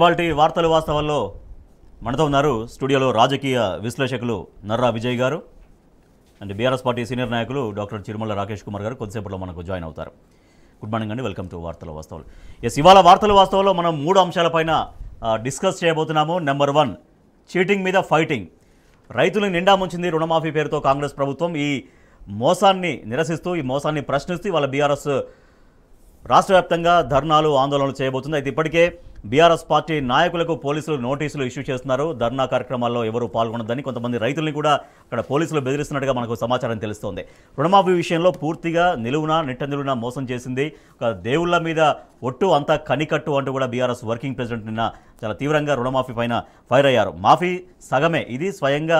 ఇవాల్టి వార్తలు వాస్తవాల్లో మనతో ఉన్నారు స్టూడియోలో రాజకీయ విశ్లేషకులు నర్రా విజయ్ గారు అండ్ బీఆర్ఎస్ పార్టీ సీనియర్ నాయకులు డాక్టర్ చిరుమల రాకేష్ కుమార్ గారు కొద్దిసేపట్లో మనకు జాయిన్ అవుతారు గుడ్ మార్నింగ్ అండి వెల్కమ్ టు వార్తల వాస్తవాలు ఎస్ ఇవాళ వార్తల వాస్తవాల్లో మనం మూడు అంశాలపైన ఆ, డిస్కస్ చేయబోతున్నాము నెంబర్ వన్ చీటింగ్ మీద ఫైటింగ్ రైతులను నిండా ముంచింది రుణమాఫీ పేరుతో కాంగ్రెస్ ప్రభుత్వం ఈ మోసాన్ని నిరసిస్తూ ఈ మోసాన్ని ప్రశ్నిస్తూ వాళ్ళ బీఆర్ఎస్ రాష్ట్ర వ్యాప్తంగా ధర్నాలు ఆందోళనలు చేయబోతుంది అయితే ఇప్పటికే బీఆర్ఎస్ పార్టీ నాయకులకు పోలీసులు నోటీసులు ఇష్యూ చేస్తున్నారు ధర్నా కార్యక్రమాల్లో ఎవరు పాల్గొనొద్దని కొంతమంది రైతుల్ని కూడా అక్కడ పోలీసులు బెదిరిస్తున్నట్టుగా మనకు సమాచారం తెలుస్తోంది రుణమాఫీ విషయంలో పూర్తిగా నిలువున నిట్ట నిలువున మోసం చేసింది ఒక దేవుళ్ళ మీద ఒట్టు అంతా కనికట్టు అంటూ కూడా బీఆర్ఎస్ వర్కింగ్ ప్రెసిడెంట్ నిన్న చాలా తీవ్రంగా రుణమాఫీ పైన ఫైర్ అయ్యారు మాఫీ సగమే ఇది స్వయంగా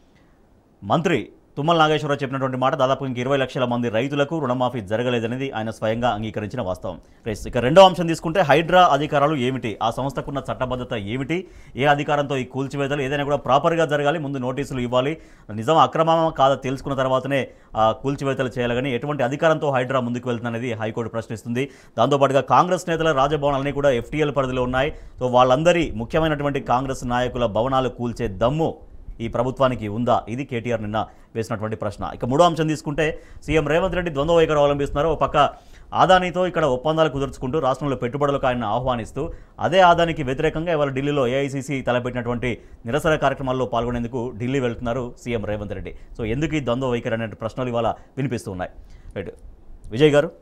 మంత్రి తుమ్మల నాగేశ్వరరావు చెప్పినటువంటి మాట దాదాపు ఇంక ఇరవై లక్షల మంది రైతులకు రుణమాఫీ జరగలేదనేది ఆయన స్వయంగా అంగీకరించిన వాస్తవం రైట్ ఇక రెండో అంశం తీసుకుంటే హైడ్రా అధికారాలు ఏమిటి ఆ సంస్థకున్న చట్టబద్ధత ఏమిటి ఏ అధికారంతో ఈ కూల్చివేతలు ఏదైనా కూడా ప్రాపర్గా జరగాలి ముందు నోటీసులు ఇవ్వాలి నిజం అక్రమమా కాదా తెలుసుకున్న తర్వాతనే ఆ కూల్చివేతలు చేయాలి కానీ ఎటువంటి అధికారంతో హైడ్రా ముందుకు వెళ్తుందనేది హైకోర్టు ప్రశ్నిస్తుంది దాంతోపాటుగా కాంగ్రెస్ నేతల రాజభవనాలన్నీ కూడా ఎఫ్టీఎల్ పరిధిలో ఉన్నాయి సో వాళ్ళందరి ముఖ్యమైనటువంటి కాంగ్రెస్ నాయకుల భవనాలు కూల్చే దమ్ము ఈ ప్రభుత్వానికి ఉందా ఇది కేటీఆర్ నిన్న వేసినటువంటి ప్రశ్న ఇక మూడో అంశం తీసుకుంటే సీఎం రేవంత్ రెడ్డి ద్వంద్వ వైఖరి అవలంబిస్తున్నారు ఒక పక్క ఆదానితో ఇక్కడ ఒప్పందాలు కుదుర్చుకుంటూ రాష్ట్రంలో పెట్టుబడులకు ఆయన ఆహ్వానిస్తూ అదే ఆదానికి వ్యతిరేకంగా ఇవాళ ఢిల్లీలో ఏఐసీసీ తలపెట్టినటువంటి నిరసన కార్యక్రమాల్లో పాల్గొనేందుకు ఢిల్లీ వెళ్తున్నారు సీఎం రేవంత్ రెడ్డి సో ఎందుకు ఈ ద్వంద్వ వైఖరి అనే ప్రశ్నలు ఇవాళ వినిపిస్తూ ఉన్నాయి రైట్ విజయ్ గారు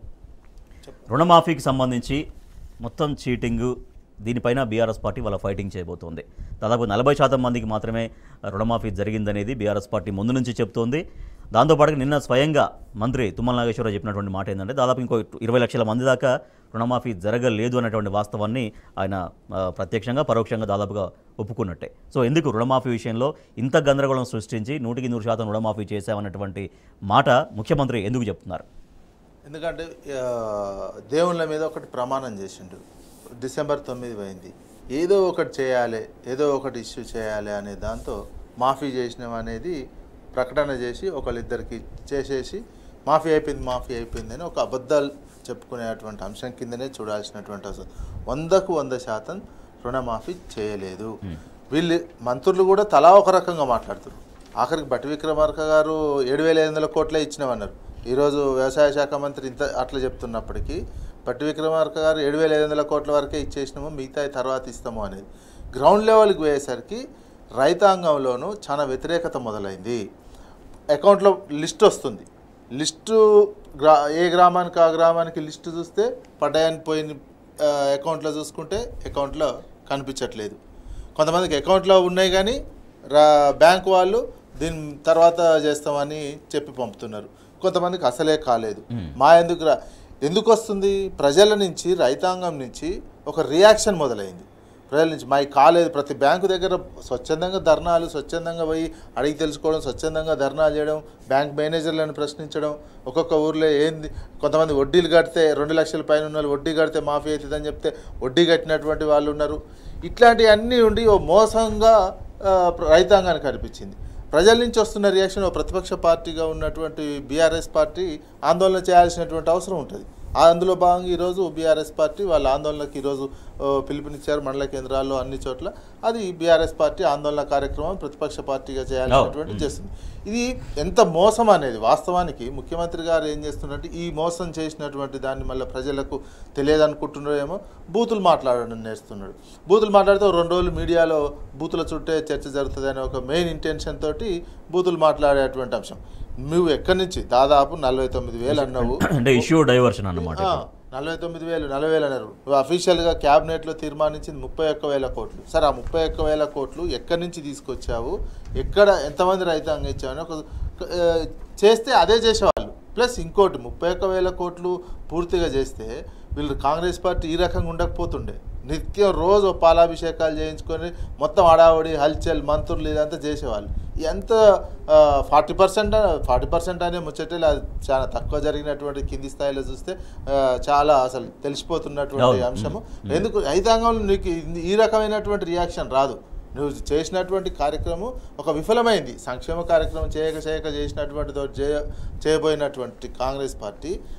రుణమాఫీకి సంబంధించి మొత్తం చీటింగు దీనిపైన బీఆర్ఎస్ పార్టీ వాళ్ళ ఫైటింగ్ చేయబోతోంది దాదాపు నలభై శాతం మందికి మాత్రమే రుణమాఫీ జరిగిందనేది బీఆర్ఎస్ పార్టీ ముందు నుంచి చెప్తోంది దాంతోపాటు నిన్న స్వయంగా మంత్రి తుమ్మల నాగేశ్వరరావు చెప్పినటువంటి మాట ఏంటంటే దాదాపు ఇంకో ఇరవై లక్షల మంది దాకా రుణమాఫీ జరగలేదు అనేటువంటి వాస్తవాన్ని ఆయన ఆ, ప్రత్యక్షంగా పరోక్షంగా దాదాపుగా ఒప్పుకున్నట్టే సో ఎందుకు రుణమాఫీ విషయంలో ఇంత గందరగోళం సృష్టించి నూటికి నూరు శాతం రుణమాఫీ చేశామన్నటువంటి మాట ముఖ్యమంత్రి ఎందుకు చెప్తున్నారు ఎందుకంటే ఆ, దేవుళ్ళ మీద ఒకటి ప్రమాణం చేసిండు డిసెంబర్ తొమ్మిది పోయింది ఏదో ఒకటి చేయాలి ఏదో ఒకటి ఇష్యూ చేయాలి అనే దాంతో మాఫీ చేసినాం అనేది ప్రకటన చేసి ఒకళ్ళిద్దరికి చేసేసి మాఫీ అయిపోయింది మాఫీ అయిపోయింది అని ఒక అబద్ధాలు చెప్పుకునేటువంటి అంశం కిందనే చూడాల్సినటువంటి అవసరం వందకు వంద శాతం రుణమాఫీ చేయలేదు వీళ్ళు మంత్రులు కూడా తలా ఒక రకంగా మాట్లాడుతున్నారు ఆఖరికి బట్టి విక్రమార్క గారు ఏడు వేల ఐదు వందల కోట్లే ఇచ్చినామన్నారు ఈరోజు వ్యవసాయ శాఖ మంత్రి ఇంత అట్లా చెప్తున్నప్పటికీ బట్టి విక్రమార్క గారు ఏడు వేల ఐదు వందల కోట్ల వరకే ఇచ్చేసినాము మిగతా తర్వాత ఇస్తాము అనేది గ్రౌండ్ లెవెల్కి పోయేసరికి రైతాంగంలోనూ చాలా వ్యతిరేకత మొదలైంది అకౌంట్లో లిస్ట్ వస్తుంది లిస్టు గ్రా ఏ గ్రామానికి ఆ గ్రామానికి లిస్టు చూస్తే పడ్డాయని పోయిన ఆ, అకౌంట్లో చూసుకుంటే అకౌంట్లో కనిపించట్లేదు కొంతమందికి అకౌంట్లో ఉన్నాయి కానీ రా బ్యాంక్ వాళ్ళు దీని తర్వాత చేస్తామని చెప్పి పంపుతున్నారు కొంతమందికి అసలే కాలేదు మా ఎందుకు రా ఎందుకు వస్తుంది ప్రజల నుంచి రైతాంగం నుంచి ఒక రియాక్షన్ మొదలైంది ప్రజల నుంచి మాకు కాలేదు ప్రతి బ్యాంకు దగ్గర స్వచ్ఛందంగా ధర్నాలు స్వచ్ఛందంగా పోయి అడిగి తెలుసుకోవడం స్వచ్ఛందంగా ధర్నాలు చేయడం బ్యాంక్ మేనేజర్లను ప్రశ్నించడం ఒక్కొక్క ఊర్లో ఏంది కొంతమంది వడ్డీలు కడితే రెండు లక్షల పైన ఉన్న వాళ్ళు వడ్డీ కడితే మాఫీ అవుతుందని చెప్తే వడ్డీ కట్టినటువంటి వాళ్ళు ఉన్నారు ఇట్లాంటివన్నీ ఉండి ఓ మోసంగా ఆ, రైతాంగానికి అనిపించింది ప్రజల నుంచి వస్తున్న రియాక్షన్ ఓ ప్రతిపక్ష పార్టీగా ఉన్నటువంటి బీఆర్ఎస్ పార్టీ ఆందోళన చేయాల్సినటువంటి అవసరం ఉంటుంది ఆ అందులో భాగంగా ఈరోజు బీఆర్ఎస్ పార్టీ వాళ్ళ ఆందోళనకి ఈరోజు ఓ, పిలుపునిచ్చారు మండల కేంద్రాల్లో అన్ని చోట్ల అది బీఆర్ఎస్ పార్టీ ఆందోళన కార్యక్రమం ప్రతిపక్ష పార్టీగా చేయాల్సినటువంటి చేస్తుంది ఇది ఎంత మోసం అనేది వాస్తవానికి ముఖ్యమంత్రి గారు ఏం చేస్తున్నారంటే ఈ మోసం చేసినటువంటి దాన్ని మళ్ళీ ప్రజలకు తెలియదనుకుంటున్నారేమో బూతులు మాట్లాడడం నేర్చుతున్నాడు బూతులు మాట్లాడితే ఓ రెండు రోజులు మీడియాలో బూతుల చుట్టే చర్చ జరుగుతుంది అనే ఒక మెయిన్ ఇంటెన్షన్ తోటి బూతులు మాట్లాడేటువంటి అంశం నువ్వు ఎక్కడి నుంచి దాదాపు నలభై తొమ్మిది వేలు అన్నావు అంటే ఇష్యూ డైవర్షన్ అన్నమాట ఆ, నలభై తొమ్మిది వేలు నలభై వేలు అన్నారు నువ్వు అఫీషియల్గా క్యాబినెట్లో తీర్మానించింది ముప్పై ఒక్క వేల కోట్లు సరే ఆ ముప్పై ఒక్క వేల కోట్లు ఎక్కడి నుంచి తీసుకొచ్చావు ఎక్కడ ఎంతమంది రైతాంగం ఇచ్చావని ఒక ఆ, చేస్తే అదే చేసేవాళ్ళు ప్లస్ ఇంకోటి ముప్పై ఒక్క వేల కోట్లు పూర్తిగా చేస్తే వీళ్ళు కాంగ్రెస్ పార్టీ ఈ రకంగా ఉండకపోతుండే నిత్యం రోజు పాలాభిషేకాలు చేయించుకొని మొత్తం హడావుడి హల్చల్ మంత్రులు ఇదంతా చేసేవాళ్ళు ఎంత ఫార్టీ పర్సెంట్ ఫార్టీ పర్సెంట్ అనే ముచ్చటే అది చాలా తక్కువ జరిగినటువంటి కింది స్థాయిలో చూస్తే ఆ, చాలా అసలు తెలిసిపోతున్నటువంటి అవును. అంశము ఎందుకు రైతాంగంలో నీకు ఈ- ఈ రకమైనటువంటి రియాక్షన్ రాదు నువ్వు చేసినటువంటి కార్యక్రమం ఒక విఫలమైంది సంక్షేమ కార్యక్రమం చేయక చేయక చేసినటువంటి తో- చేయ చేయబోయినటువంటి కాంగ్రెస్ పార్టీ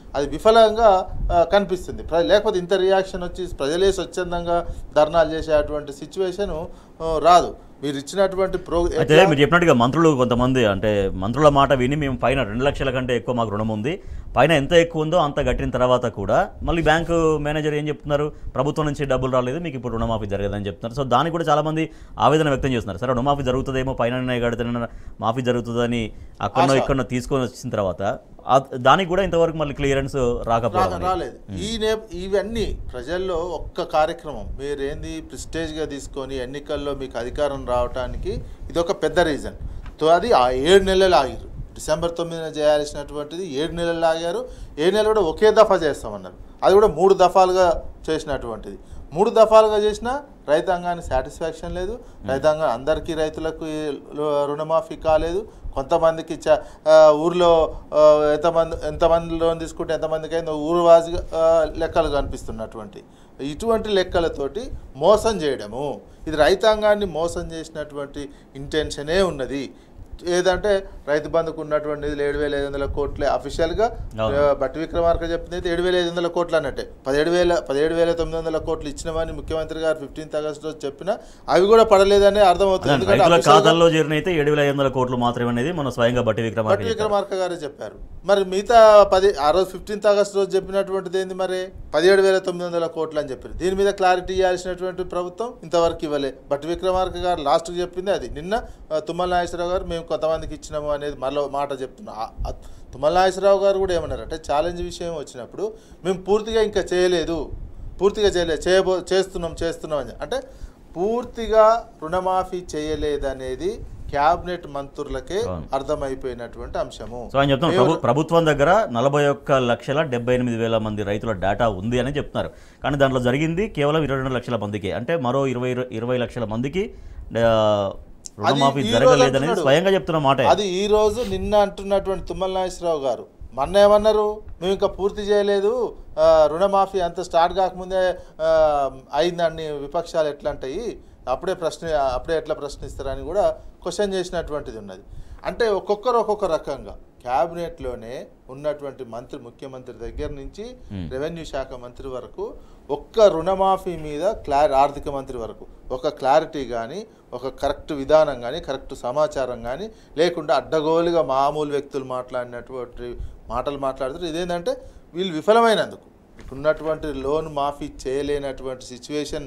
అది విఫలంగా ఆ, కనిపిస్తుంది ప్ర- లేకపోతే ఇంత రియాక్షన్ వచ్చి ప్రజలే స్వచ్ఛందంగా ధర్నాలు చేసేటువంటి సిచ్యువేషన్ రాదు మీరు ఇచ్చినటువంటి ప్రో అయితే మీరు చెప్పినట్టుగా మంత్రులు కొంతమంది అంటే మంత్రుల మాట విని మేము పైన రెండు లక్షల కంటే ఎక్కువ మాకు రుణం ఉంది పైన ఎంత ఎక్కువ ఉందో అంత కట్టిన తర్వాత కూడా మళ్ళీ బ్యాంకు మేనేజర్ ఏం చెప్తున్నారు ప్రభుత్వం నుంచి డబ్బులు రాలేదు మీకు ఇప్పుడు రుణమాఫీ జరగదని చెప్తున్నారు సో దానికి కూడా చాలా మంది ఆవేదన వ్యక్తం చేస్తున్నారు సరే రుణమాఫీ జరుగుతుందేమో పైన కడితే మాఫీ జరుగుతుందని అక్కడనో ఆశ. ఇక్కడనో తీసుకొని వచ్చిన తర్వాత ఆ- దానికి కూడా ఇంతవరకు మళ్ళీ క్లియరెన్స్ రాక రాకపోవడం రాలేదు ఈ నే ఇవన్నీ ప్రజల్లో ఒక్క కార్యక్రమం మీరేంది ప్రిస్టేజ్గా తీసుకొని ఎన్నికల్లో మీకు అధికారం రావడానికి ఇది ఒక పెద్ద రీజన్ సో అది ఆ ఏడు నెలలు ఆగారు డిసెంబర్ తొమ్మిదిన చేయాల్సినటువంటిది ఏడు నెలలు ఆగారు ఏడు నెలలు కూడా ఒకే దఫా చేస్తామన్నారు అది కూడా మూడు దఫాలుగా చేసినటువంటిది మూడు దఫాలుగా చేసినా రైతాంగానికి సాటిస్ఫాక్షన్ లేదు రైతాంగం అందరికీ రైతులకు ఈ రుణమాఫీ కాలేదు కొంతమందికి చ ఆ, ఊర్లో ఆ, ఎంతమంది ఎంతమంది లోన్ తీసుకుంటే ఎంతమందికి అయిందో ఊరు వాసిగా ఆ, లెక్కలు కనిపిస్తున్నటువంటి ఇటువంటి లెక్కలతోటి మోసం చేయడము ఇది రైతాంగాన్ని మోసం చేసినటువంటి ఇంటెన్షనే ఉన్నది ఏదంటే రైతు బంధుకు ఉన్నటువంటి నిధులు ఏడు వేల ఐదు వందల కోట్లే అఫీషియల్గా అవును. బట్టి విక్రమార్క చెప్పింది అయితే ఏడు వేల ఐదు వందల కోట్లు అన్నట్టే పదిహేడు వేల పదిహేడు వేల తొమ్మిది వందల కోట్లు ఇచ్చినవని ముఖ్యమంత్రి గారు ఫిఫ్టీన్త్ ఆగస్ట్ రోజు చెప్పినా అవి కూడా పడలేదని అర్థమవుతుంది అదే, ఎందుకంటే రైతుల official గా- ఖాతాల్లో చేరిన అయితే ఏడు వేల ఐదు వందల కోట్లు మాత్రమే అనేది మన స్వయంగా బట్టి విక్రమార్క భట్టి చెప్పారు. విక్రమార్క గారే చెప్పారు మరి మిగతా పది ఆ రోజు ఫిఫ్టీన్త్ ఆగస్ట్ రోజు చెప్పినటువంటిది ఏంది మరి పదిహేడు వేల తొమ్మిది వందల కోట్లు అని చెప్పారు దీని మీద క్లారిటీ ఇవ్వాల్సినటువంటి ప్రభుత్వం ఇంతవరకు ఇవ్వలే భట్టి విక్రమార్క గారు లాస్ట్కి చెప్పింది అది నిన్న ఆ, తుమ్మల నాగేశ్వరరావు గారు మేము కొంతమందికి ఇచ్చినాము అనేది మరో మాట చెప్తున్నా ఆ- ఆ తుమ్మల నాగేశ్వరరావు గారు కూడా ఏమన్నారు అంటే ఛాలెంజ్ విషయం వచ్చినప్పుడు మేము పూర్తిగా ఇంకా చేయలేదు పూర్తిగా చేయలేదు చేయబో చేస్తున్నాం చేస్తున్నాం అని అంటే పూర్తిగా రుణమాఫీ చేయలేదనేది క్యాబినెట్ మంత్రులకే అవును. అర్థమైపోయినటువంటి అంశము సో ఆయన చెప్తున్నారు ప్రభు ప్రభుత్వం దగ్గర నలభై ఒక్క లక్షల డెబ్బై ఎనిమిది వేల మంది రైతుల డేటా ఉంది అని చెప్తున్నారు కానీ దాంట్లో జరిగింది కేవలం ఇరవై రెండు లక్షల మందికి అంటే మరో ఇరవై ఇరవై లక్షల మందికి ఆ, రుణమాఫీ ఈ రోజు జరగలేదనేది అంటున్నాడు. స్వయంగా చెప్తున్న మాట అది ఈ రోజు నిన్న అంటున్నటువంటి తుమ్మల నాగేశ్వరరావు గారు మొన్న ఏమన్నారు మేము ఇంకా పూర్తి చేయలేదు ఆ, రుణమాఫీ అంత స్టార్ట్ కాకముందే ఆ, అయిందని విపక్షాలు ఎట్లా అంటాయి అప్పుడే ప్రశ్న అప్పుడే ఎట్లా ప్రశ్నిస్తారని కూడా క్వశ్చన్ చేసినటువంటిది ఉన్నది అంటే ఒక్కొక్కరు ఒక్కొక్క రకంగా క్యాబినెట్లోనే ఉన్నటువంటి మంత్రి ముఖ్యమంత్రి దగ్గర నుంచి రెవెన్యూ శాఖ మంత్రి వరకు ఒక్క రుణమాఫీ మీద క్లారి ఆర్థిక మంత్రి వరకు ఒక క్లారిటీ కానీ ఒక కరెక్ట్ విధానం కానీ కరెక్ట్ సమాచారం కానీ లేకుండా అడ్డగోలుగా మామూలు వ్యక్తులు మాట్లాడినటువంటి మాటలు మాట్లాడుతారు ఇదేంటంటే వీళ్ళు విఫలమైనందుకు ఉన్నటువంటి లోన్ మాఫీ చేయలేనటువంటి సిచ్యువేషన్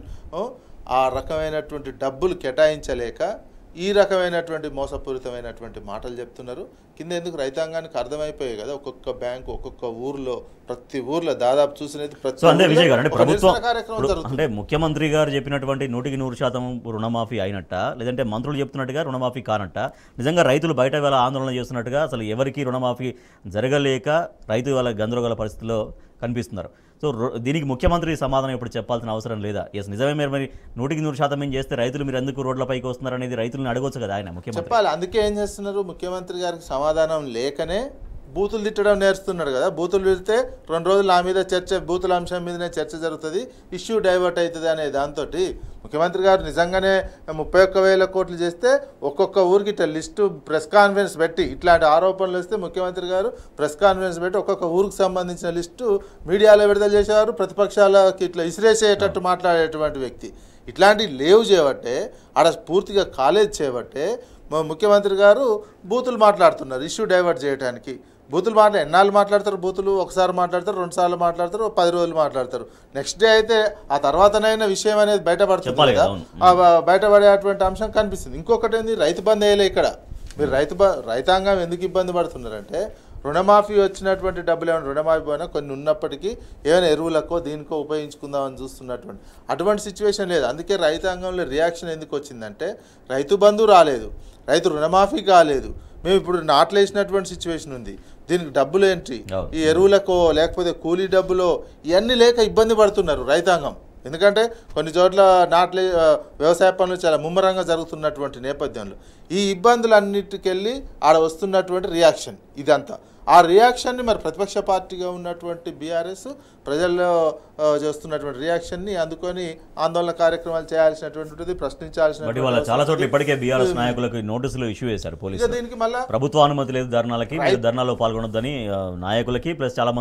ఆ రకమైనటువంటి డబ్బులు కేటాయించలేక ఈ రకమైనటువంటి మోసపూరితమైనటువంటి మాటలు చెప్తున్నారు కింద ఎందుకు రైతాంగానికి అర్థమైపోయాయి కదా ఒక్కొక్క బ్యాంకు ఒక్కొక్క ఊర్లో ప్రతి ఊర్లో దాదాపు చూసినది ప్రతి సో అంతే ఊర్లో విజయ్ గారు అంటే ఒక ప్రభుత్వం నిరసన కార్యక్రమం ఇప్పుడు జరుగుతుంది అంటే ముఖ్యమంత్రి గారు చెప్పినటువంటి నూటికి నూరు శాతం రుణమాఫీ అయినట్ట లేదంటే మంత్రులు చెప్తున్నట్టుగా రుణమాఫీ కానట్ట నిజంగా రైతులు బయట వేళ ఆందోళన చేస్తున్నట్టుగా అసలు ఎవరికి రుణమాఫీ జరగలేక రైతు వాళ్ళ గందరగోళ పరిస్థితిలో కనిపిస్తున్నారు సో రు- దీనికి ముఖ్యమంత్రి సమాధానం ఇప్పుడు చెప్పాల్సిన అవసరం లేదా ఎస్ నిజమే మీరు మరి నూటికి నూరు శాతం ఏం చేస్తే రైతులు మీరు ఎందుకు రోడ్లపైకి వస్తున్నారు అనేది రైతులను అడగొచ్చు కదా ఆయన ముఖ్యమంత్రి చెప్పాలి అందుకే ఏం చేస్తున్నారు ముఖ్యమంత్రి గారికి సమాధానం లేకనే బూతులు తిట్టడం నేర్చుతున్నాడు కదా బూతులు తిడితే రెండు రోజులు నా మీద చర్చ బూతుల అంశం మీదనే చర్చ జరుగుతుంది ఇష్యూ డైవర్ట్ అవుతుంది అనే దాంతో ముఖ్యమంత్రి గారు నిజంగానే ముప్పై ఒక్క వేల కోట్లు చేస్తే ఒక్కొక్క ఊరికి ఇట్లా లిస్టు ప్రెస్ కాన్ఫరెన్స్ పెట్టి ఇట్లాంటి ఆరోపణలు వస్తే ముఖ్యమంత్రి గారు ప్రెస్ కాన్ఫరెన్స్ పెట్టి ఒక్కొక్క ఊరికి సంబంధించిన లిస్టు మీడియాలో విడుదల చేసేవారు ప్రతిపక్షాలకి ఇట్లా ఇసిరేసేటట్టు మాట్లాడేటువంటి వ్యక్తి ఇట్లాంటివి లేవు చేయబట్టే ఆడ పూర్తిగా కాలేజ్ చేయబట్టే మా ముఖ్యమంత్రి గారు బూతులు మాట్లాడుతున్నారు ఇష్యూ డైవర్ట్ చేయడానికి బూతులు మాట్లా ఎన్నాళ్ళు మాట్లాడతారు బూతులు ఒకసారి మాట్లాడతారు రెండు సార్లు మాట్లాడతారు పది రోజులు మాట్లాడతారు నెక్స్ట్ డే అయితే ఆ తర్వాతనైనా విషయం అనేది బయటపడుతుంది చెప్పాలి కదా కదా, అవును. ఆ బ- బయటపడేటువంటి అంశం కనిపిస్తుంది ఇంకొకటి ఏంది రైతు బంద్ వేయలే ఇక్కడ మీరు రైతు బ రైతాంగం ఎందుకు ఇబ్బంది పడుతున్నారంటే రుణమాఫీ వచ్చినటువంటి డబ్బులు ఏమైనా రుణమాఫీ పోయినా కొన్ని ఉన్నప్పటికీ ఏమైనా ఎరువులకో దీనికో ఉపయోగించుకుందామని చూస్తున్నటువంటి అటువంటి సిచ్యువేషన్ లేదు అందుకే రైతాంగంలో రియాక్షన్ ఎందుకు వచ్చిందంటే రైతు బంధు రాలేదు రైతు రుణమాఫీ కాలేదు మేము ఇప్పుడు నాట్లు వేసినటువంటి సిచ్యువేషన్ ఉంది దీనికి డబ్బులు ఏంటి అవును. ఈ ఎరువులకో లేకపోతే కూలీ డబ్బులో ఇవన్నీ లేక ఇబ్బంది పడుతున్నారు రైతాంగం ఎందుకంటే కొన్ని చోట్ల నాట్లే ఆ, వ్యవసాయ పనులు చాలా ముమ్మరంగా జరుగుతున్నటువంటి నేపథ్యంలో ఈ ఇబ్బందులన్నిటికెళ్ళి ఆడ వస్తున్నటువంటి రియాక్షన్ ఇదంతా ఆ రియాక్షన్ని మరి ప్రతిపక్ష పార్టీగా ఉన్నటువంటి బీఆర్ఎస్ ప్రజల్లో ఆ, చేస్తున్నటువంటి రియాక్షన్ని అందుకొని ఆందోళన కార్యక్రమాలు చేయాల్సినటువంటిది ప్రశ్నించాల్సిన బట్ ఇవాళ చాలా చోట్ల ఇప్పటికే బీఆర్ఎస్ నాయకులకు నోటీసులు ఇష్యూ చేశారు పోలీసులు దీనికి మళ్ళా ప్రభుత్వ అనుమతి లేదు ధర్నాలకి మీరు ధర్నాలో పాల్గొనొద్దని ఆ, నాయకులకి ప్లస్ చాలా మంది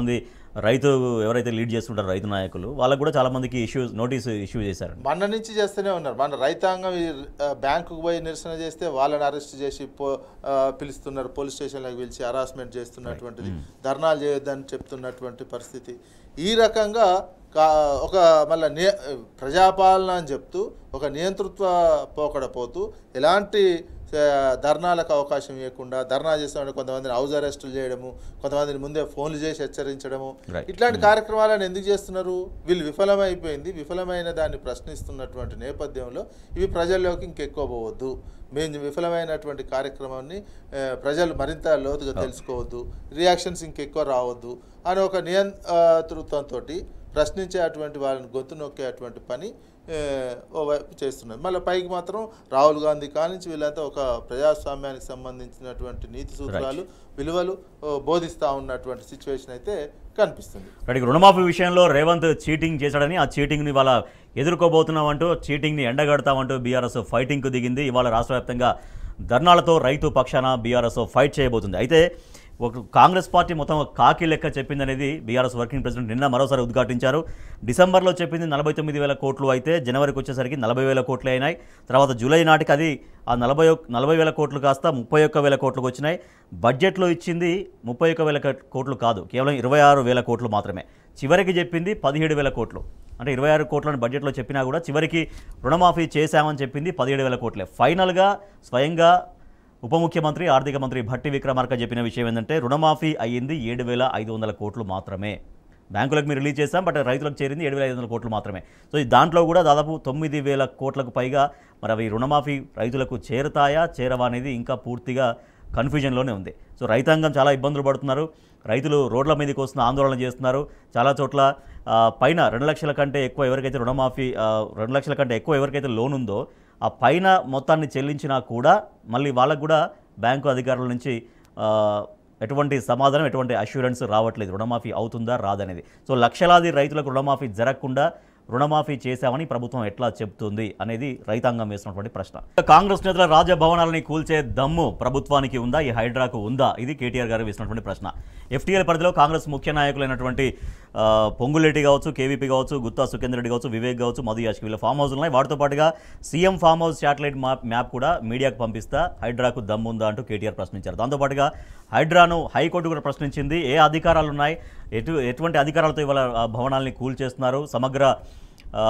రైతు ఎవరైతే లీడ్ చేస్తుంటారో రైతు నాయకులు వాళ్ళకు కూడా చాలా మందికి ఇష్యూ నోటీస్ ఇష్యూ చేశారండి మన నుంచి చేస్తూనే ఉన్నారు మన రైతాంగం ఈ ఆ, బ్యాంకుకు పోయి నిరసన చేస్తే వాళ్ళని అరెస్ట్ చేసి పో ఆ, పిలుస్తున్నారు పోలీస్ స్టేషన్లకు పిలిచి హరాస్మెంట్ చేస్తున్నటువంటిది ధర్నాలు చేయొద్దని చెప్తున్నటువంటి పరిస్థితి ఈ రకంగా కా- ఒక మళ్ళీ నే ప్రజాపాలన అని చెప్తూ ఒక నియంతృత్వ పోకడ పోతూ ఎలాంటి ఆ, ధర్నాలకు అవకాశం ఇవ్వకుండా ధర్నా చేస్తామని కొంతమందిని హౌస్ అరెస్టులు చేయడము కొంతమందిని ముందే ఫోన్లు చేసి హెచ్చరించడము Right. ఇట్లాంటి కార్యక్రమాలను ఎందుకు చేస్తున్నారు వీళ్ళు విఫలమైపోయింది విఫలమైన దాన్ని ప్రశ్నిస్తున్నటువంటి నేపథ్యంలో ఇవి ప్రజల్లోకి ఇంకెక్కువ పోవద్దు మేము విఫలమైనటువంటి కార్యక్రమాన్ని ఆ, ప్రజలు మరింత లోతుగా తెలుసుకోవద్దు రియాక్షన్స్ ఇంకెక్కువ రావద్దు అని ఒక నియంతృత్వంతో ప్రశ్నించే అటువంటి వాళ్ళని గొంతు నొక్కే అటువంటి పని ఆ, ఓవైపు చేస్తున్నారు మళ్ళీ పైకి మాత్రం రాహుల్ గాంధీ కానించి వీళ్ళంతా ఒక ప్రజాస్వామ్యానికి సంబంధించినటువంటి నీతి సూత్రాలు విలువలు ఓ, బోధిస్తూ ఉన్నటువంటి సిచ్యువేషన్ అయితే కనిపిస్తుంది ఇక్కడికి రుణమాఫీ విషయంలో రేవంత్ చీటింగ్ చేశాడని ఆ చీటింగ్ని ఇవాళ ఎదుర్కోబోతున్నామంటూ చీటింగ్ని ఎండగడతామంటూ బీఆర్ఎస్ ఫైటింగ్కు దిగింది ఇవాళ రాష్ట్ర వ్యాప్తంగా ధర్నాలతో రైతు పక్షాన బీఆర్ఎస్ ఫైట్ చేయబోతుంది అయితే ఒక కాంగ్రెస్ పార్టీ మొత్తం ఒక కాకి లెక్క చెప్పింది అనేది బీఆర్ఎస్ వర్కింగ్ ప్రెసిడెంట్ నిన్న మరోసారి ఉద్ఘాటించారు డిసెంబర్లో చెప్పింది నలభై తొమ్మిది వేల కోట్లు అయితే జనవరికి వచ్చేసరికి నలభై వేల కోట్లే అయినాయి తర్వాత జూలై నాటికి అది ఆ నలభై ఒక్- నలభై వేల కోట్లు కాస్త ముప్పై ఒక్క వేల కోట్లకు వచ్చినాయి బడ్జెట్లో ఇచ్చింది ముప్పై ఒక్క వేల కట్- కోట్లు కాదు కేవలం ఇరవై ఆరు వేల కోట్లు మాత్రమే చివరికి చెప్పింది పదిహేడు వేల కోట్లు అంటే ఇరవై ఆరు కోట్లను బడ్జెట్లో చెప్పినా కూడా చివరికి రుణమాఫీ చేశామని చెప్పింది పదిహేడు వేల కోట్లే ఫైనల్గా స్వయంగా ఉప ముఖ్యమంత్రి ఆర్థిక మంత్రి భట్టి విక్రమార్క చెప్పిన విషయం ఏంటంటే రుణమాఫీ అయ్యింది ఏడు వేల ఐదు వందల కోట్లు మాత్రమే బ్యాంకులకు మీరు రిలీజ్ చేస్తాం బట్ రైతులకు చేరింది ఏడు వేల ఐదు వందల కోట్లు మాత్రమే సో ఈ దాంట్లో కూడా దాదాపు తొమ్మిది వేల కోట్లకు పైగా మరి అవి రుణమాఫీ రైతులకు చేరుతాయా చేరవా అనేది ఇంకా పూర్తిగా కన్ఫ్యూజన్లోనే ఉంది సో రైతాంగం చాలా ఇబ్బందులు పడుతున్నారు రైతులు రోడ్ల మీదకి వస్తున్న ఆందోళన చేస్తున్నారు చాలా చోట్ల ఆ, పైన రెండు లక్షల కంటే ఎక్కువ ఎవరికైతే రుణమాఫీ ఆ, రెండు లక్షల కంటే ఎక్కువ ఎవరికైతే లోన్ ఉందో ఆ పైన మొత్తాన్ని చెల్లించినా కూడా మళ్ళీ వాళ్ళకు కూడా బ్యాంకు అధికారుల నుంచి ఆ, ఎటువంటి సమాధానం ఎటువంటి అష్యూరెన్స్ రావట్లేదు రుణమాఫీ అవుతుందా రాదనేది సో లక్షలాది రైతులకు రుణమాఫీ జరగకుండా రుణమాఫీ చేశామని ప్రభుత్వం ఎట్లా చెప్తుంది అనేది రైతాంగం వేసినటువంటి ప్రశ్న కాంగ్రెస్ నేతల రాజభవనాలని కూల్చే దమ్ము ప్రభుత్వానికి ఉందా ఈ హైడ్రాకు ఉందా ఇది కేటీఆర్ గారు వేసినటువంటి ప్రశ్న ఎఫ్టీఎల్ పరిధిలో కాంగ్రెస్ ముఖ్య నాయకులైనటువంటి ఆ, పొంగులేటి కావచ్చు కేవీపీ కావచ్చు గుత్తా సుఖేందర్ రెడ్డి కావచ్చు వివేక్ కావచ్చు మధు యాష్కి వీళ్ళ ఫామ్ హౌస్ ఉన్నాయి వాటితో పాటుగా CM farmhouse satellite map map కూడా మీడియాకు పంపిస్తా హైడ్రాకు దమ్ము ఉందా అంటూ కేటీఆర్ ప్రశ్నించారు దాంతోపాటుగా హైడ్రాను హైకోర్టు కూడా ప్రశ్నించింది ఏ అధికారాలు ఉన్నాయి ఎటు ఎటువంటి అధికారాలతో ఇవాళ ఆ భవనాల్ని కూల్చేస్తున్నారు సమగ్ర ఆ,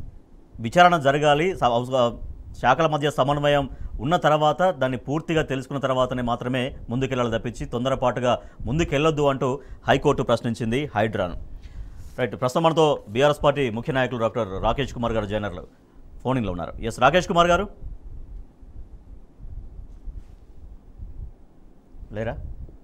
విచారణ జరగాలి స- అవస- శాఖల మధ్య సమన్వయం ఉన్న తర్వాత దాన్ని పూర్తిగా తెలుసుకున్న తర్వాతనే మాత్రమే ముందుకెళ్ళాలి తప్పించి తొందరపాటుగా ముందుకెళ్ళొద్దు అంటూ హైకోర్టు ప్రశ్నించింది హైడ్రాను రైట్ ప్రస్తుతం మనతో బీఆర్ఎస్ పార్టీ ముఖ్య నాయకులు డాక్టర్ రాకేష్ కుమార్ గారు జైనర్లు ఫోనింగ్లో ఉన్నారు ఎస్ రాకేష్ కుమార్ గారు లేరా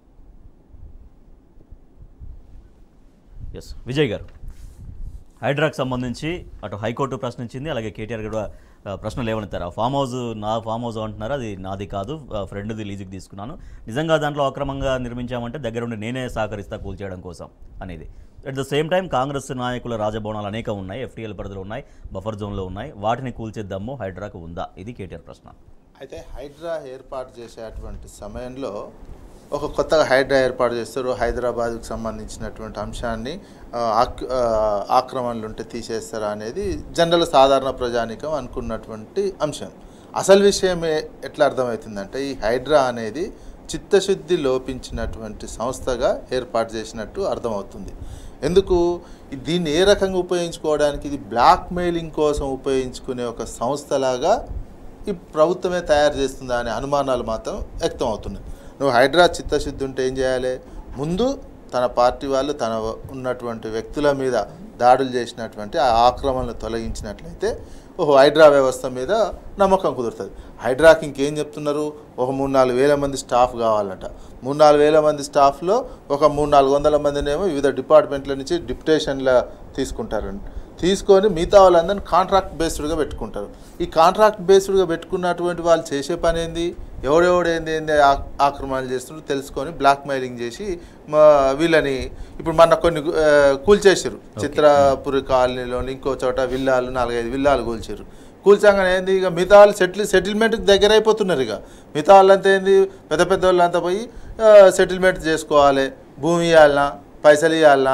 ఎస్ విజయ్ గారు హైడ్రాకి సంబంధించి అటు హైకోర్టు ప్రశ్నించింది అలాగే కేటీఆర్ కూడా ఆ, ప్రశ్నలు లేవనెత్తారు ఆ ఫామ్ హౌస్ నా ఫామ్ హౌస్ అంటున్నారు అది నాది కాదు ఆ, ఫ్రెండ్ది లీజుకి తీసుకున్నాను నిజంగా దాంట్లో అక్రమంగా నిర్మించామంటే దగ్గరుండి నేనే సహకరిస్తా కూల్చేయడం కోసం అనేది at the same time Congress నాయకుల రాజభవనాలు అనేకం ఉన్నాయి ఎఫ్టీఎల్ పరిధిలో ఉన్నాయి బఫర్ జోన్లో ఉన్నాయి వాటిని కూల్చేద్దాము హైడ్రాకు ఉందా ఇది కేటీఆర్ ప్రశ్న అయితే హైడ్రా ఏర్పాటు చేసేటువంటి సమయంలో ఒక కొత్తగా హైడ్రా ఏర్పాటు చేస్తారు హైదరాబాద్కు సంబంధించినటువంటి అంశాన్ని ఆ, ఆక్- ఆ, ఆక్రమణలు ఉంటే తీసేస్తారా అనేది జనరల్ సాధారణ ప్రజానికం అనుకున్నటువంటి అంశం అసలు విషయం ఏ- ఎట్లా అర్థమవుతుందంటే ఈ హైడ్రా అనేది చిత్తశుద్ధి లోపించినటువంటి సంస్థగా ఏర్పాటు చేసినట్టు అర్థమవుతుంది ఎందుకు ఈ- దీన్ని ఏ రకంగా ఉపయోగించుకోవడానికి ఇది బ్లాక్ మెయిలింగ్ కోసం ఉపయోగించుకునే ఒక సంస్థలాగా ఈ ప్రభుత్వమే తయారు చేస్తుందా అనే అనుమానాలు మాత్రం వ్యక్తం అవుతున్నాయి నువ్వు హైడ్రా చిత్తశుద్ధి ఉంటే ఏం చేయాలి ముందు తన పార్టీ వాళ్ళు తన ఉన్నటువంటి వ్యక్తుల మీద దాడులు చేసినటువంటి ఆ ఆక్రమణలు తొలగించినట్లయితే ఓహో హైడ్రా వ్యవస్థ మీద నమ్మకం కుదురుతుంది హైడ్రాకి ఇంకేం చెప్తున్నారు ఒక మూడు నాలుగు వేల మంది స్టాఫ్ కావాలట మూడు నాలుగు వేల మంది స్టాఫ్లో ఒక మూడు నాలుగు వందల మందినేమో వివిధ డిపార్ట్మెంట్ల నుంచి డిప్యుటేషన్ల తీసుకుంటారండి తీసుకొని మిగతా వాళ్ళందరినీ కాంట్రాక్ట్ బేస్డ్గా పెట్టుకుంటారు ఈ కాంట్రాక్ట్ బేస్డ్గా పెట్టుకున్నటువంటి వాళ్ళు చేసే పని ఏంది ఎవడెవడు ఏంది ఏంది ఆ- ఆక్రమణలు చేస్తున్నారు తెలుసుకొని బ్లాక్ మెయిలింగ్ చేసి మా వీళ్ళని ఇప్పుడు మన కొన్ని ఆ, కూల్చేసారు చిత్రపురి కాలనీలోని ఇంకో చోట విల్లాలు నాలుగైదు విల్లాలు కూల్చారు కూల్చంగానే ఏంది ఇక మిగతా వాళ్ళు సెటిల్ సెటిల్మెంట్కి దగ్గర అయిపోతున్నారు ఇక మిగతా వాళ్ళంతా ఏంది పెద్ద పెద్ద వాళ్ళంతా పోయి సెటిల్మెంట్ చేసుకోవాలి భూమి ఇవ్వాలనా పైసలు ఇవ్వాలనా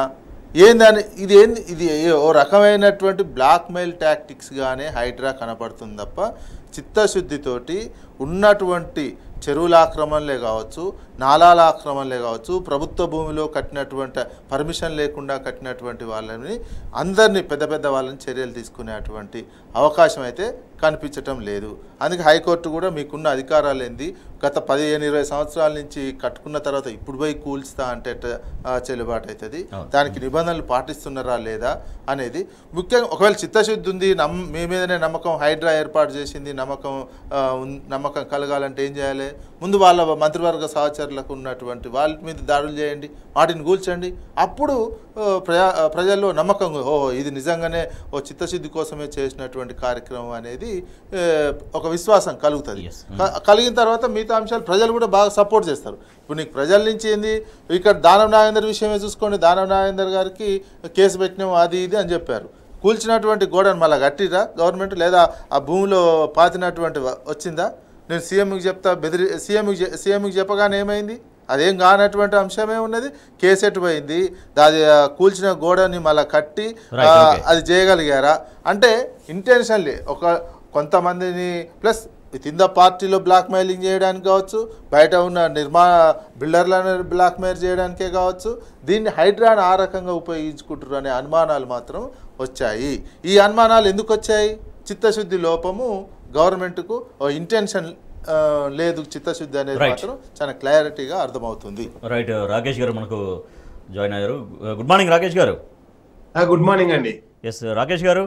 ఏందని ఇది ఏంది ఇది ఓ రకమైనటువంటి బ్లాక్ మెయిల్ టాక్టిక్స్గానే హైడ్రా కనపడుతుంది తప్ప చిత్తశుద్ధితోటి ఉన్నటువంటి చెరువుల ఆక్రమణలే కావచ్చు నాలాల ఆక్రమణలే కావచ్చు ప్రభుత్వ భూమిలో కట్టినటువంటి పర్మిషన్ లేకుండా కట్టినటువంటి వాళ్ళని అందరినీ పెద్ద పెద్ద వాళ్ళని చర్యలు తీసుకునేటువంటి అవకాశం అయితే కనిపించటం లేదు అందుకే హైకోర్టు కూడా మీకున్న అధికారాలు ఏంది గత పదిహేను ఇరవై సంవత్సరాల నుంచి కట్టుకున్న తర్వాత ఇప్పుడు పోయి కూల్స్తా అంటే ఎట్ట, ఆ, చెల్లుబాటు అవుతుంది అవును. దానికి నిబంధనలు పాటిస్తున్నారా లేదా అనేది ముఖ్యంగా ఒకవేళ చిత్తశుద్ధి ఉంది నమ్ మీ మీదనే నమ్మకం హైడ్రా ఏర్పాటు చేసింది నమ్మకం ఆ, ఉన్- నమ్మకం కలగాలంటే ఏం చేయాలి ముందు వాళ్ళ మంత్రివర్గ సహచరులకు ఉన్నటువంటి వాళ్ళ మీద దాడులు చేయండి వాటిని కూల్చండి అప్పుడు ఆ, ప్రజా ఆ, ప్రజల్లో నమ్మకం ఓహో ఇది నిజంగానే ఓ చిత్తశుద్ధి కోసమే చేసినటువంటి కార్యక్రమం అనేది ఆ, ఒక విశ్వాసం కలుగుతుంది Yes. క- కలిగిన తర్వాత మిగతా అంశాలు ప్రజలు కూడా బాగా సపోర్ట్ చేస్తారు ఇప్పుడు నీకు ప్రజల నుంచి ఏంది ఇక్కడ దానం నాగేందర్ విషయమే చూసుకోండి దానం నాగేందర్ గారికి కేసు పెట్టినాం అది ఇది అని చెప్పారు కూల్చినటువంటి గోడను మళ్ళీ కట్టిరా గవర్నమెంట్ లేదా ఆ భూమిలో పాతినటువంటి వ- వచ్చిందా నేను సీఎంకి చెప్తా బెదిరి సీఎంకి చె- సీఎంకి చెప్పగానే ఏమైంది అదేం కానటువంటి అంశమే ఉన్నది కేసు ఎటు పోయింది అది ఆ, కూల్చిన గోడని మళ్ళీ కట్టి Right, ఆ, okay. అది చేయగలిగారా అంటే ఇంటెన్షన్లీ ఒక కొంతమందిని ప్లస్ విత్ ద పార్టీలో బ్లాక్ మెయిలింగ్ చేయడానికి కావచ్చు బయట ఉన్న నిర్మా బిల్డర్లను బ్లాక్ మెయిల్ చేయడానికే కావచ్చు దీన్ని హైడ్రాన్ ఆ రకంగా ఉపయోగించుకుంటారు అనే అనుమానాలు మాత్రం వచ్చాయి ఈ అనుమానాలు ఎందుకు వచ్చాయి చిత్తశుద్ధి లోపము గవర్నమెంట్కు ఇంటెన్షన్ లేదు చిత్తశుద్ధి అనేది Right. మాత్రం చాలా క్లారిటీగా అర్థమవుతుంది రైట్ రాకేష్ గారు మనకు జాయిన్ అయ్యారు గుడ్ మార్నింగ్ రాకేష్ గారు గుడ్ మార్నింగ్ అండి ఎస్ రాకేష్ గారు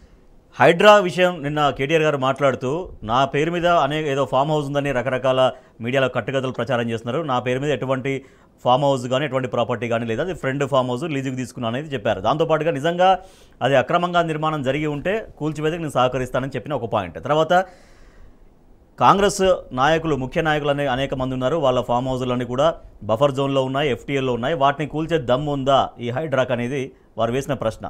హైడ్రా విషయం నిన్న కేటీఆర్ గారు మాట్లాడుతూ నా పేరు మీద అనేక ఏదో ఫామ్ హౌస్ ఉందని రకరకాల మీడియాలో కట్టుకథలు ప్రచారం చేస్తున్నారు నా పేరు మీద ఎటువంటి ఫామ్ హౌస్ కానీ ఎటువంటి ప్రాపర్టీ కానీ లేదా అది ఫ్రెండ్ ఫామ్ హౌస్ లీజుకి తీసుకున్నాను అనేది చెప్పారు దాంతోపాటుగా నిజంగా అది అక్రమంగా నిర్మాణం జరిగి ఉంటే కూల్చివేతకు నేను సహకరిస్తానని చెప్పిన ఒక పాయింట్ తర్వాత కాంగ్రెస్ నాయకులు ముఖ్య నాయకులు అనే అనేక మంది ఉన్నారు వాళ్ళ ఫామ్ హౌస్లన్నీ కూడా బఫర్ జోన్లో ఉన్నాయి ఎఫ్టీఎల్లో ఉన్నాయి వాటిని కూల్చే దమ్ము ఉందా ఈ హైడ్రాక్ అనేది వారు వేసిన ప్రశ్న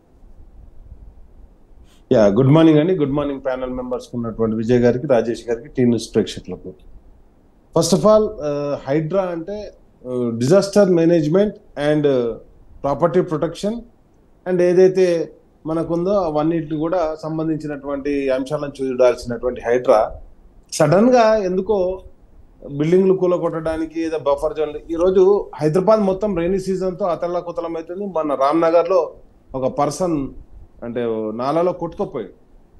యా గుడ్ మార్నింగ్ అండి గుడ్ మార్నింగ్ ప్యానల్ మెంబర్స్ ఉన్నటువంటి విజయ్ గారికి రాజేష్ గారికి టీ న్యూస్ ప్రేక్షకులకు ఫస్ట్ ఆఫ్ ఆల్ హైడ్రా అంటే disaster management and property protection and ఏదైతే మనకుందో అవన్నిటి కూడా సంబంధించినటువంటి అంశాలను చూడాల్సినటువంటి హైడ్రా సడన్ గా ఎందుకో బిల్డింగ్లు కూలగొట్టడానికి ఏదో బఫర్ జోన్ ఈ రోజు హైదరాబాద్ మొత్తం రైనీ సీజన్ తో అతల్ల కుతలం అవుతుంది మన రామ్ నగర్ లో ఒక పర్సన్ అంటే నాలలో కొట్టుకుపోయాడు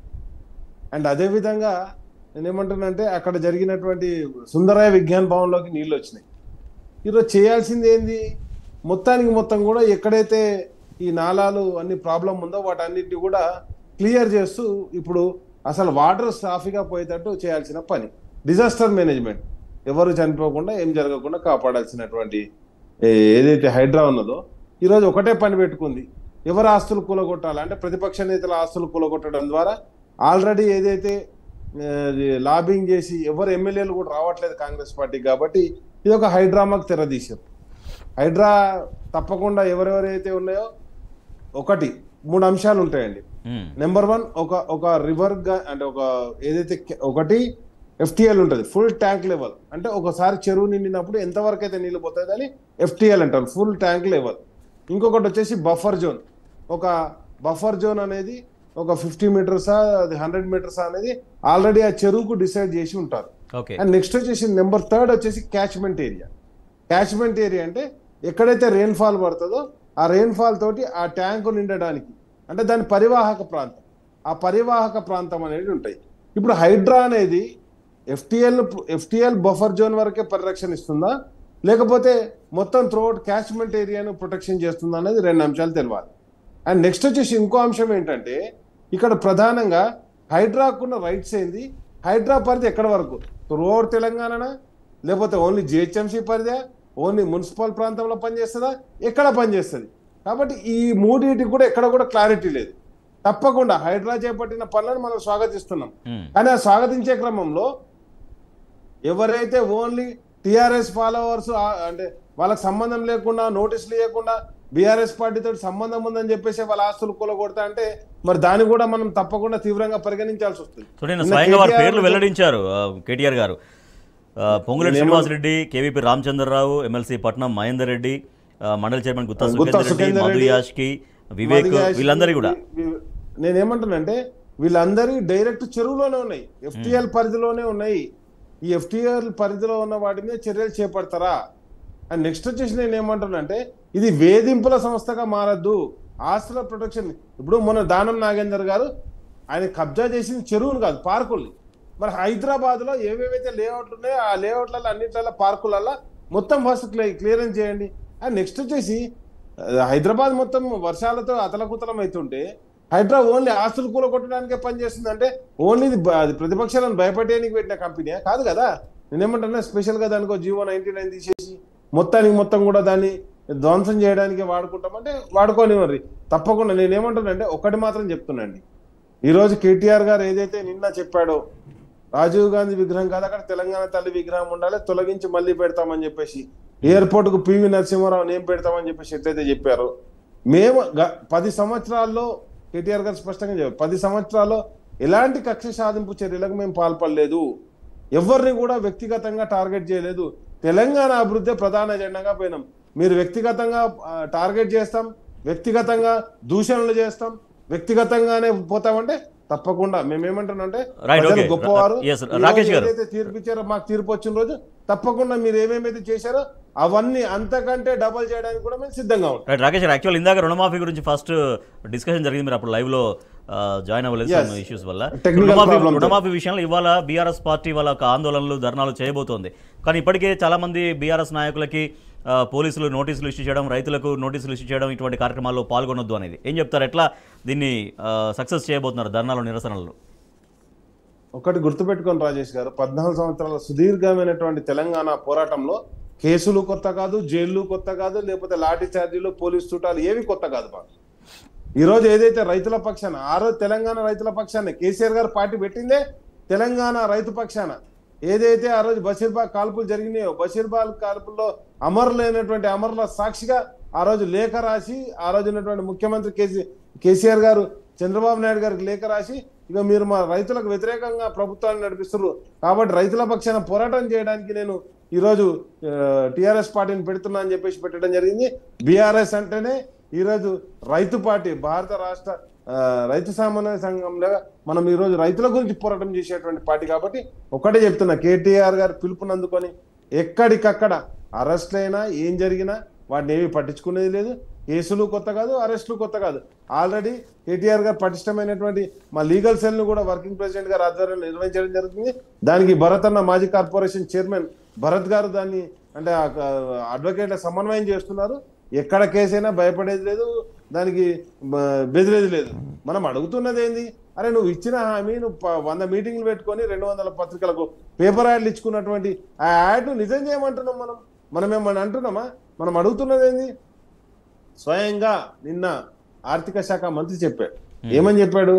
అండ్ అదే విధంగా నేనేమంటానంటే అక్కడ జరిగినటువంటి సుందరయ్య విజ్ఞాన్ భవన్లోకి నీళ్ళు వచ్చినాయి ఈరోజు చేయాల్సింది ఏంది మొత్తానికి మొత్తం కూడా ఎక్కడైతే ఈ నాలాలు అన్ని ప్రాబ్లం ఉందో వాటన్నిటిని కూడా క్లియర్ చేస్తూ ఇప్పుడు అసలు వాటర్ సాఫీగా పోయేటట్టు చేయాల్సిన పని డిజాస్టర్ మేనేజ్మెంట్ ఎవరు చనిపోకుండా ఏం జరగకుండా కాపాడాల్సినటువంటి ఏ- ఏదైతే హైడ్రా ఉన్నదో ఈరోజు ఒకటే పని పెట్టుకుంది ఎవరు ఆస్తులు కూలగొట్టాలి అంటే ప్రతిపక్ష నేతల ఆస్తులు కూలగొట్టడం ద్వారా ఆల్రెడీ ఏదైతే లాబింగ్ చేసి ఎవరు ఎమ్మెల్యేలు కూడా రావట్లేదు కాంగ్రెస్ పార్టీ కాబట్టి ఇది ఒక హైడ్రామాకు తెరదీశారు హైడ్రా తప్పకుండా ఎవరెవరైతే ఉన్నాయో ఒకటి మూడు అంశాలు ఉంటాయండి మ్మ్. నెంబర్ వన్ ఒక ఒక రివర్ గా అంటే ఒక ఏదైతే కె- ఒకటి ఎఫ్టిఎల్ ఉంటుంది ఫుల్ ట్యాంక్ లెవెల్ అంటే ఒకసారి చెరువు నిండినప్పుడు ఎంతవరకు అయితే నీళ్ళు పోతుంది అని ఎఫ్టిఎల్ అంటారు ఫుల్ ట్యాంక్ లెవెల్ ఇంకొకటి వచ్చేసి బఫర్ జోన్ ఒక బఫర్ జోన్ అనేది ఒక ఫిఫ్టీ మీటర్సా అది హండ్రెడ్ మీటర్సా అనేది ఆల్రెడీ ఆ చెరువుకు డిసైడ్ చేసి ఉంటారు ఓకే అండ్ నెక్స్ట్ వచ్చేసి నెంబర్ థర్డ్ వచ్చేసి క్యాచ్మెంట్ ఏరియా క్యాచ్మెంట్ ఏరియా అంటే ఎక్కడైతే రెయిన్ఫాల్ పడుతుందో ఆ రెయిన్ఫాల్ తోటి ఆ ట్యాంకు నిండడానికి అంటే దాని పరివాహక ప్రాంతం ఆ పరివాహక ప్రాంతం అనేది ఉంటాయి ఇప్పుడు హైడ్రా అనేది ఎఫ్టిఎల్ ఎఫ్టిఎల్ బఫర్ జోన్ వరకే పరిరక్షణ ఇస్తుందా లేకపోతే మొత్తం త్రూఅవుట్ క్యాచ్మెంట్ ఏరియాను ప్రొటెక్షన్ చేస్తుందా అనేది రెండు అంశాలు తెలియాలి అండ్ నెక్స్ట్ వచ్చేసి ఇంకో అంశం ఏంటంటే ఇక్కడ ప్రధానంగా హైడ్రాకున్న రైట్స్ ఏంది హైడ్రా పరిధి ఎక్కడ వరకు త్రూఅవుట్ తెలంగాణనా లేకపోతే ఓన్లీ జిహెచ్ఎంసీ పరిధా ఓన్లీ మున్సిపల్ ప్రాంతంలో పనిచేస్తుందా ఎక్కడ పనిచేస్తుంది కాబట్టి ఈ మూడింటికి కూడా ఎక్కడ కూడా క్లారిటీ లేదు తప్పకుండా హైడ్రా చేపట్టిన పనులను మనం స్వాగతిస్తున్నాం మ్మ్. కానీ ఆ స్వాగతించే క్రమంలో ఎవరైతే ఓన్లీ టిఆర్ఎస్ ఫాలోవర్స్ అంటే వాళ్ళకి సంబంధం లేకుండా నోటీసులు ఇవ్వకుండా బీఆర్ఎస్ పార్టీతో సంబంధం ఉందని చెప్పేసి వాళ్ళ ఆస్తులు కూలగొడతా అంటే మరి దాన్ని కూడా మనం తప్పకుండా తీవ్రంగా పరిగణించాల్సి వస్తుంది సో నేను నిన్న స్వయంగా వారి కేటీఆర్ పేర్లు వెల్లడించారు ఆ, కేటీఆర్ గారు ఆ, పొంగులేటి నేనేమో- శ్రీనివాసరెడ్డి కేవీపీ రామచంద్రరావు ఎమ్మెల్సీ పట్నం మహేందర్ రెడ్డి ఆ, మండలి చైర్మన్ గుత్తా గుత్తా సుఖేందర్ రెడ్డి సుఖేందర్ మధు రెడ్డి, యాష్కి వివేక్ మదియాష్ వీళ్ళందరూ కూడా వీ- వీ- నేనేమంటానంటే వీళ్ళందరి డైరెక్ట్ చెరువులోనే ఉన్నాయి ఎఫ్టిఎల్ పరిధిలోనే ఉన్నాయి ఈ ఎఫ్టిఎల్ పరిధిలో ఉన్న వాటి మీద చర్యలు చేపడతారా అండ్ నెక్స్ట్ వచ్చేసి నేను ఏమంటానంటే ఇది వేధింపుల సంస్థగా మారద్దు ఆస్తుల ప్రొటెక్షన్ ఇప్పుడు మొన్న దానం నాగేందర్ గారు ఆయన కబ్జా చేసింది చెరువును కాదు పార్కుల్ని మరి హైదరాబాద్ లో ఏవేవైతే లేఅవుట్లు ఉన్నాయో ఆ లేఅవుట్లలో అన్నిట్లలో పార్కులలో మొత్తం ఫస్ట్ క్లియరెన్స్ చేయండి అండ్ నెక్స్ట్ వచ్చేసి ఆ, హైదరాబాద్ మొత్తం వర్షాలతో అతలకుతలం అవుతుంటే హైడ్రా ఓన్లీ ఆస్తులు కూల కొట్టడానికే పనిచేస్తుంది అంటే ఓన్లీ ఇది బ- అది ప్రతిపక్షాలను భయపెట్టేయడానికి పెట్టిన కంపెనీ కాదు కదా నేనేమంటున్నా స్పెషల్ గా దానికో జియో నైన్టీ నైన్ తీసేసి మొత్తానికి మొత్తం కూడా దాన్ని ధ్వంసం చేయడానికి వాడుకుంటామంటే వాడుకోని మరి తప్పకుండా నేనేమంటానంటే ఒకటి మాత్రం చెప్తున్నాండి ఈ రోజు కేటీఆర్ గారు ఏదైతే నిన్న చెప్పాడో రాజీవ్ గాంధీ విగ్రహం కాదు అక్కడ తెలంగాణ తల్లి విగ్రహం ఉండాలి తొలగించి మళ్ళీ పెడతామని చెప్పేసి ఎయిర్పోర్ట్ కు పివి నరసింహారావు నేమ్ పెడతామని చెప్పేసి ఎట్లయితే చెప్పారో మేము గ- పది సంవత్సరాల్లో కేటీఆర్ గారు స్పష్టంగా చెప్పారు పది సంవత్సరాల్లో ఎలాంటి కక్ష సాధింపు చర్యలకు మేము పాల్పడలేదు ఎవరిని కూడా వ్యక్తిగతంగా టార్గెట్ చేయలేదు తెలంగాణ అభివృద్ధి ప్రధాన ఎజెండాగా పోయినాం మీరు వ్యక్తిగతంగా ఆ, టార్గెట్ చేస్తాం వ్యక్తిగతంగా దూషణలు చేస్తాం వ్యక్తిగతంగానే పోతామంటే తప్పకుండా మేమేమంటున్నామంటే Right, ప్రజలు okay. గొప్పవారు Yes, ఈ రోజు రాకేష్ గారు. ఏదైతే తీర్పు ఇచ్చారో మాకు తీర్పు వచ్చిన రోజు తప్పకుండా మీరు ఏమేమైతే చేశారో అవన్నీ అంతకంటే డబల్ చేయడానికి కూడా మేము సిద్ధంగా ఉంటాం రైట్ రాకేష్ గారు యాక్చువల్ ఇందాక రుణమాఫీ గురించి ఫస్ట్ డిస్కషన్ జరిగింది మీరు అప్పుడు లైవ్ లో జాయిన్ అవ్వలేదు Yes. ఇష్యూస్ వల్ల Technical రుణమాఫీ problem తో. రుణమాఫీ విషయంలో ఇవాళ బీఆర్ఎస్ పార్టీ వాళ్ళ ఒక ఆందోళనలు ధర్నాలు చేయబోతోంది కానీ ఇప్పటికే చాలా మంది బీఆర్ఎస్ నాయకులకి ఆ, పోలీసులు నోటీసులు ఇష్యూ చేయడం రైతులకు నోటీసులు ఇష్యూ చేయడం ఇటువంటి కార్యక్రమాల్లో పాల్గొనొద్దు అనేది ఏం చెప్తారు ఎట్లా దీన్ని సక్సెస్ చేయబోతున్నారు ధర్నాలు నిరసనలు ఒకటి గుర్తుపెట్టుకోండి రాజేష్ గారు పద్నాలుగు సంవత్సరాల సుదీర్ఘమైనటువంటి తెలంగాణ పోరాటంలో కేసులు కొత్త కాదు జైళ్లు కొత్త కాదు లేకపోతే లాఠీ చార్జీలు పోలీస్ చుట్టాలు ఏవి కొత్త కాదు మాకు ఈ రోజు ఏదైతే రైతుల పక్షాన ఆ రోజు తెలంగాణ రైతుల పక్షాన కేసీఆర్ గారు పార్టీ పెట్టిందే తెలంగాణ రైతు పక్షాన ఏదైతే ఆ రోజు బషీర్బాగ్ కాల్పులు జరిగినాయో బషీర్బాగ్ కాల్పుల్లో అమరులైనటువంటి అమరుల సాక్షిగా ఆ రోజు లేఖ రాసి ఆ రోజు ఉన్నటువంటి ముఖ్యమంత్రి కేసీ కేసీఆర్ గారు చంద్రబాబు నాయుడు గారికి లేఖ రాసి ఇక మీరు మా రైతులకు వ్యతిరేకంగా ప్రభుత్వాన్ని నడిపిస్తున్నారు కాబట్టి రైతుల పక్షాన పోరాటం చేయడానికి నేను ఈరోజు టిఆర్ఎస్ పార్టీని పెడుతున్నా అని చెప్పేసి పెట్టడం జరిగింది బీఆర్ఎస్ అంటేనే ఈరోజు రైతు పార్టీ భారత రాష్ట్ర ఆ, రైతు సమన్వయ సంఘంలో మనం ఈరోజు రైతుల గురించి పోరాటం చేసేటువంటి పార్టీ కాబట్టి ఒకటే చెప్తున్నా కేటీఆర్ గారు పిలుపునందుకొని ఎక్కడికక్కడ అరెస్ట్లైనా ఏం జరిగినా వాటిని ఏమి పట్టించుకునేది లేదు కేసులు కొత్త కాదు అరెస్టులు కొత్త కాదు ఆల్రెడీ కేటీఆర్ గారు పటిష్టమైనటువంటి మా లీగల్ సెల్ ను కూడా వర్కింగ్ ప్రెసిడెంట్ గారు ఆధ్వర్యంలో నిర్వహించడం జరుగుతుంది దానికి భరత్ అన్న మాజీ కార్పొరేషన్ చైర్మన్ భరత్ గారు దాన్ని అంటే అడ్వకేట్ల సమన్వయం చేస్తున్నారు ఎక్కడ కేసైనా భయపడేది లేదు దానికి బ- బెదిరేది లేదు మనం అడుగుతున్నది ఏంది అరే నువ్వు ఇచ్చిన హామీ నువ్వు ప- వంద మీటింగ్లు పెట్టుకొని రెండు వందల పత్రికలకు పేపర్ యాడ్లు ఇచ్చుకున్నటువంటి ఆ యాడ్ నిజం చేయమంటున్నాం మనం మనం ఏమన్నా అంటున్నామా మనం అడుగుతున్నది ఏంది స్వయంగా నిన్న ఆర్థిక శాఖ మంత్రి చెప్పాడు ఏమని చెప్పాడు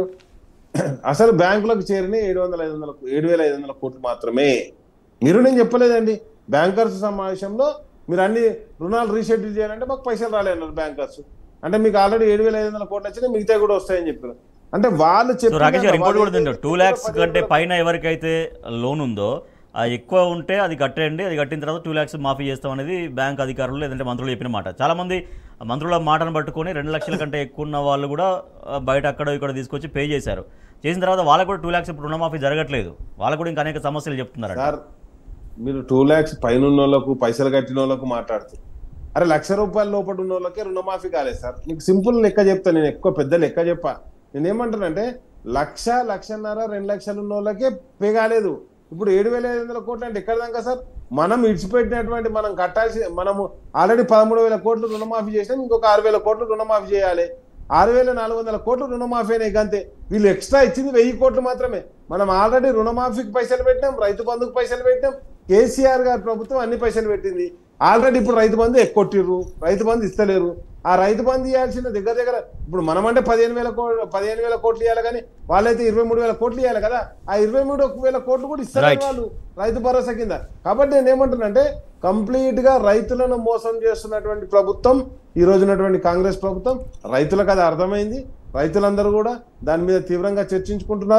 అసలు బ్యాంకులకు చేరిన ఏడు వందల ఐదు వందల ఏడు వేల ఐదు వందల కోట్లు మాత్రమే మీరు నేను చెప్పలేదండి బ్యాంకర్స్ సమావేశంలో మీరు అన్ని రుణాలు రీషెడ్యూల్ చేయాలంటే మాకు పైసలు రాలేన్నారు బ్యాంకర్స్ అంటే మీకు ఆల్రెడీ ఏడు వేల ఐదు వందల కోట్లు వచ్చినాయి మిగతా కూడా వస్తాయని చెప్పారు అంటే వాళ్ళు సో రాకేష్ గారు ఇంకోటి కూడా చెప్పిన తింటారు టూ ల్యాక్స్ కంటే పైన ఎవరికైతే లోన్ ఉందో ఆ ఎక్కువ ఉంటే అది కట్టేయండి అది కట్టిన తర్వాత టూ ల్యాక్స్ మాఫీ చేస్తాం అనేది బ్యాంక్ అధికారులు లేదంటే మంత్రులు చెప్పిన మాట చాలా మంది మంత్రుల మాటను పట్టుకొని రెండు లక్షల కంటే ఎక్కువ ఉన్న వాళ్ళు కూడా ఆ, బయట అక్కడ ఇక్కడ తీసుకొచ్చి పే చేశారు చేసిన తర్వాత వాళ్ళకు కూడా టూ ల్యాక్స్ ఇప్పుడు రుణమాఫీ జరగట్లేదు వాళ్ళకు కూడా ఇంకా అనేక సమస్యలు చెప్తున్నారు సార్ మీరు టూ ల్యాక్స్ పైన ఉన్న వాళ్ళకు పైసలు కట్టిన వాళ్ళకు మాట్లాడుతారు అరే లక్ష రూపాయల లోపల ఉన్న వాళ్ళకే రుణమాఫీ కాలేదు సార్ మీకు సింపుల్ లెక్క చెప్తా నేను ఎక్కువ పెద్ద లెక్క చెప్పా నేను ఏమంటానంటే లక్ష లక్షన్నర రెండు లక్షలు ఉన్న వాళ్ళకే పే కాలేదు ఇప్పుడు ఏడు వేల ఐదు వందల కోట్లు అంటే ఎక్కడ దాకా సార్ మనం ఇడిచిపెట్టినటువంటి మనం కట్టాల్సి మనము ఆల్రెడీ పదమూడు వేల కోట్లు రుణమాఫీ చేసినాం ఇంకొక ఆరు వేల కోట్లు రుణమాఫీ చేయాలి ఆరు వేల నాలుగు వందల కోట్లు రుణమాఫీ అయినాయి అంతే వీళ్ళు ఎక్స్ట్రా ఇచ్చింది వెయ్యి కోట్లు మాత్రమే మనం ఆల్రెడీ రుణమాఫీకి పైసలు పెట్టినాం రైతు బంధుకు పైసలు పెట్టినాం కేసీఆర్ గారి ప్రభుత్వం అన్ని పైసలు పెట్టింది ఆల్రెడీ ఇప్పుడు రైతు బంధు ఎక్కొట్టిర్రు రైతు బంధు ఇస్తలేరు ఆ రైతు బంధు ఇవ్వాల్సిన దగ్గర దగ్గర ఇప్పుడు మనం అంటే పదిహేను వేల కోట్లు పదిహేను వేల కోట్లు ఇవ్వాలి కానీ వాళ్ళైతే ఇరవై మూడు వేల కోట్లు ఇవ్వాలి కదా ఆ ఇరవై మూడు వేల కోట్లు కూడా ఇస్తారు Right. వాళ్ళు రైతు భరోసా కింద కాబట్టి నేను ఏమంటున్నానంటే కంప్లీట్ గా రైతులను మోసం చేస్తున్నటువంటి ప్రభుత్వం ఈ రోజు ఉన్నటువంటి కాంగ్రెస్ ప్రభుత్వం రైతులకు అది అర్థమైంది రైతులందరూ కూడా దాని మీద తీవ్రంగా చర్చించుకుంటున్నారు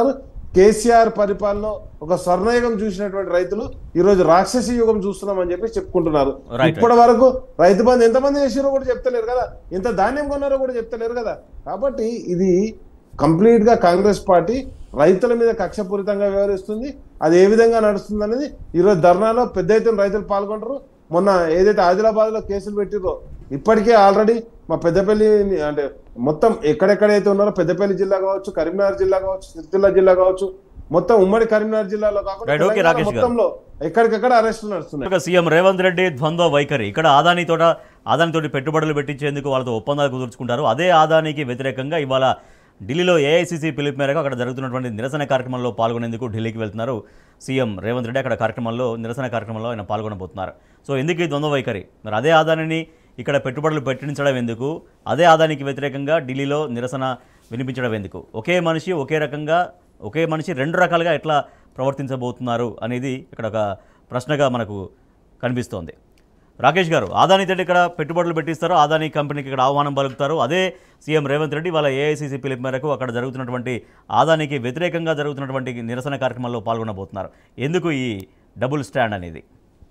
కేసీఆర్ పరిపాలన ఒక స్వర్ణయుగం చూసినటువంటి రైతులు ఈ రోజు రాక్షస యుగం చూస్తున్నామని చెప్పి చెప్పుకుంటున్నారు Right, ఇప్పటి వరకు రైతు బంధు ఎంతమంది చేసిరో కూడా చెప్తలేరు కదా ఎంత ధాన్యం కొన్నారో కూడా చెప్తలేరు కదా కాబట్టి ఇది కంప్లీట్ గా కాంగ్రెస్ పార్టీ రైతుల మీద కక్షపూరితంగా వ్యవహరిస్తుంది అది ఏ విధంగా నడుస్తుంది అనేది ఈరోజు ధర్నాలో పెద్ద ఎత్తున రైతులు పాల్గొంటారు మొన్న ఏదైతే ఆదిలాబాద్ లో కేసులు పెట్టిరో ఇప్పటికే ఆల్రెడీ మా పెద్దపల్లి అంటే మొత్తం ఎక్కడెక్కడైతే ఉన్నారో పెద్దపల్లి జిల్లా కావచ్చు కరీంనగర్ జిల్లా కావచ్చు సిరిసిల్ల జిల్లా కావచ్చు మొత్తం ఉమ్మడి కరీంనగర్ జిల్లాలో కాకుండా Right, okay, తెలంగాణ రాకేష్ గారు. మొత్తంలో ఎక్కడికెక్కడ అరెస్టులు నడుస్తున్నాయి ఇక సీఎం రేవంత్ రెడ్డి ద్వంద్వ వైఖరి ఇక్కడ ఆదానితోట ఆదానితోటి పెట్టుబడులు పెట్టించేందుకు వాళ్ళతో ఒప్పందాలు కుదుర్చుకుంటారు అదే ఆదానికి వ్యతిరేకంగా ఇవాళ ఢిల్లీలో ఏఐసీసీ పిలుపు మేరకు అక్కడ జరుగుతున్నటువంటి నిరసన కార్యక్రమంలో పాల్గొనేందుకు ఢిల్లీకి వెళ్తున్నారు సీఎం రేవంత్ రెడ్డి అక్కడ కార్యక్రమంలో నిరసన కార్యక్రమంలో ఆయన పాల్గొనబోతున్నారు సో ఎందుకు ఈ ద్వంద్వ వైఖరి మరి అదే ఆదానిని ఇక్కడ పెట్టుబడులు పెట్టించడం ఎందుకు అదే ఆదానికి వ్యతిరేకంగా ఢిల్లీలో నిరసన వినిపించడం ఎందుకు ఒకే మనిషి ఒకే రకంగా ఒకే మనిషి రెండు రకాలుగా ఎట్లా ప్రవర్తించబోతున్నారు అనేది ఇక్కడ ఒక ప్రశ్నగా మనకు కనిపిస్తోంది రాకేష్ గారు ఆదాని తోటి ఇక్కడ పెట్టుబడులు పెట్టిస్తారు ఆదాని కంపెనీకి ఇక్కడ ఆహ్వానం పలుకుతారు అదే సీఎం రేవంత్ రెడ్డి వాళ్ళ ఏఐసీసీ పిలుపు మేరకు అక్కడ జరుగుతున్నటువంటి ఆదానికి వ్యతిరేకంగా జరుగుతున్నటువంటి నిరసన కార్యక్రమాల్లో పాల్గొనబోతున్నారు ఎందుకు ఈ డబుల్ స్టాండ్ అనేది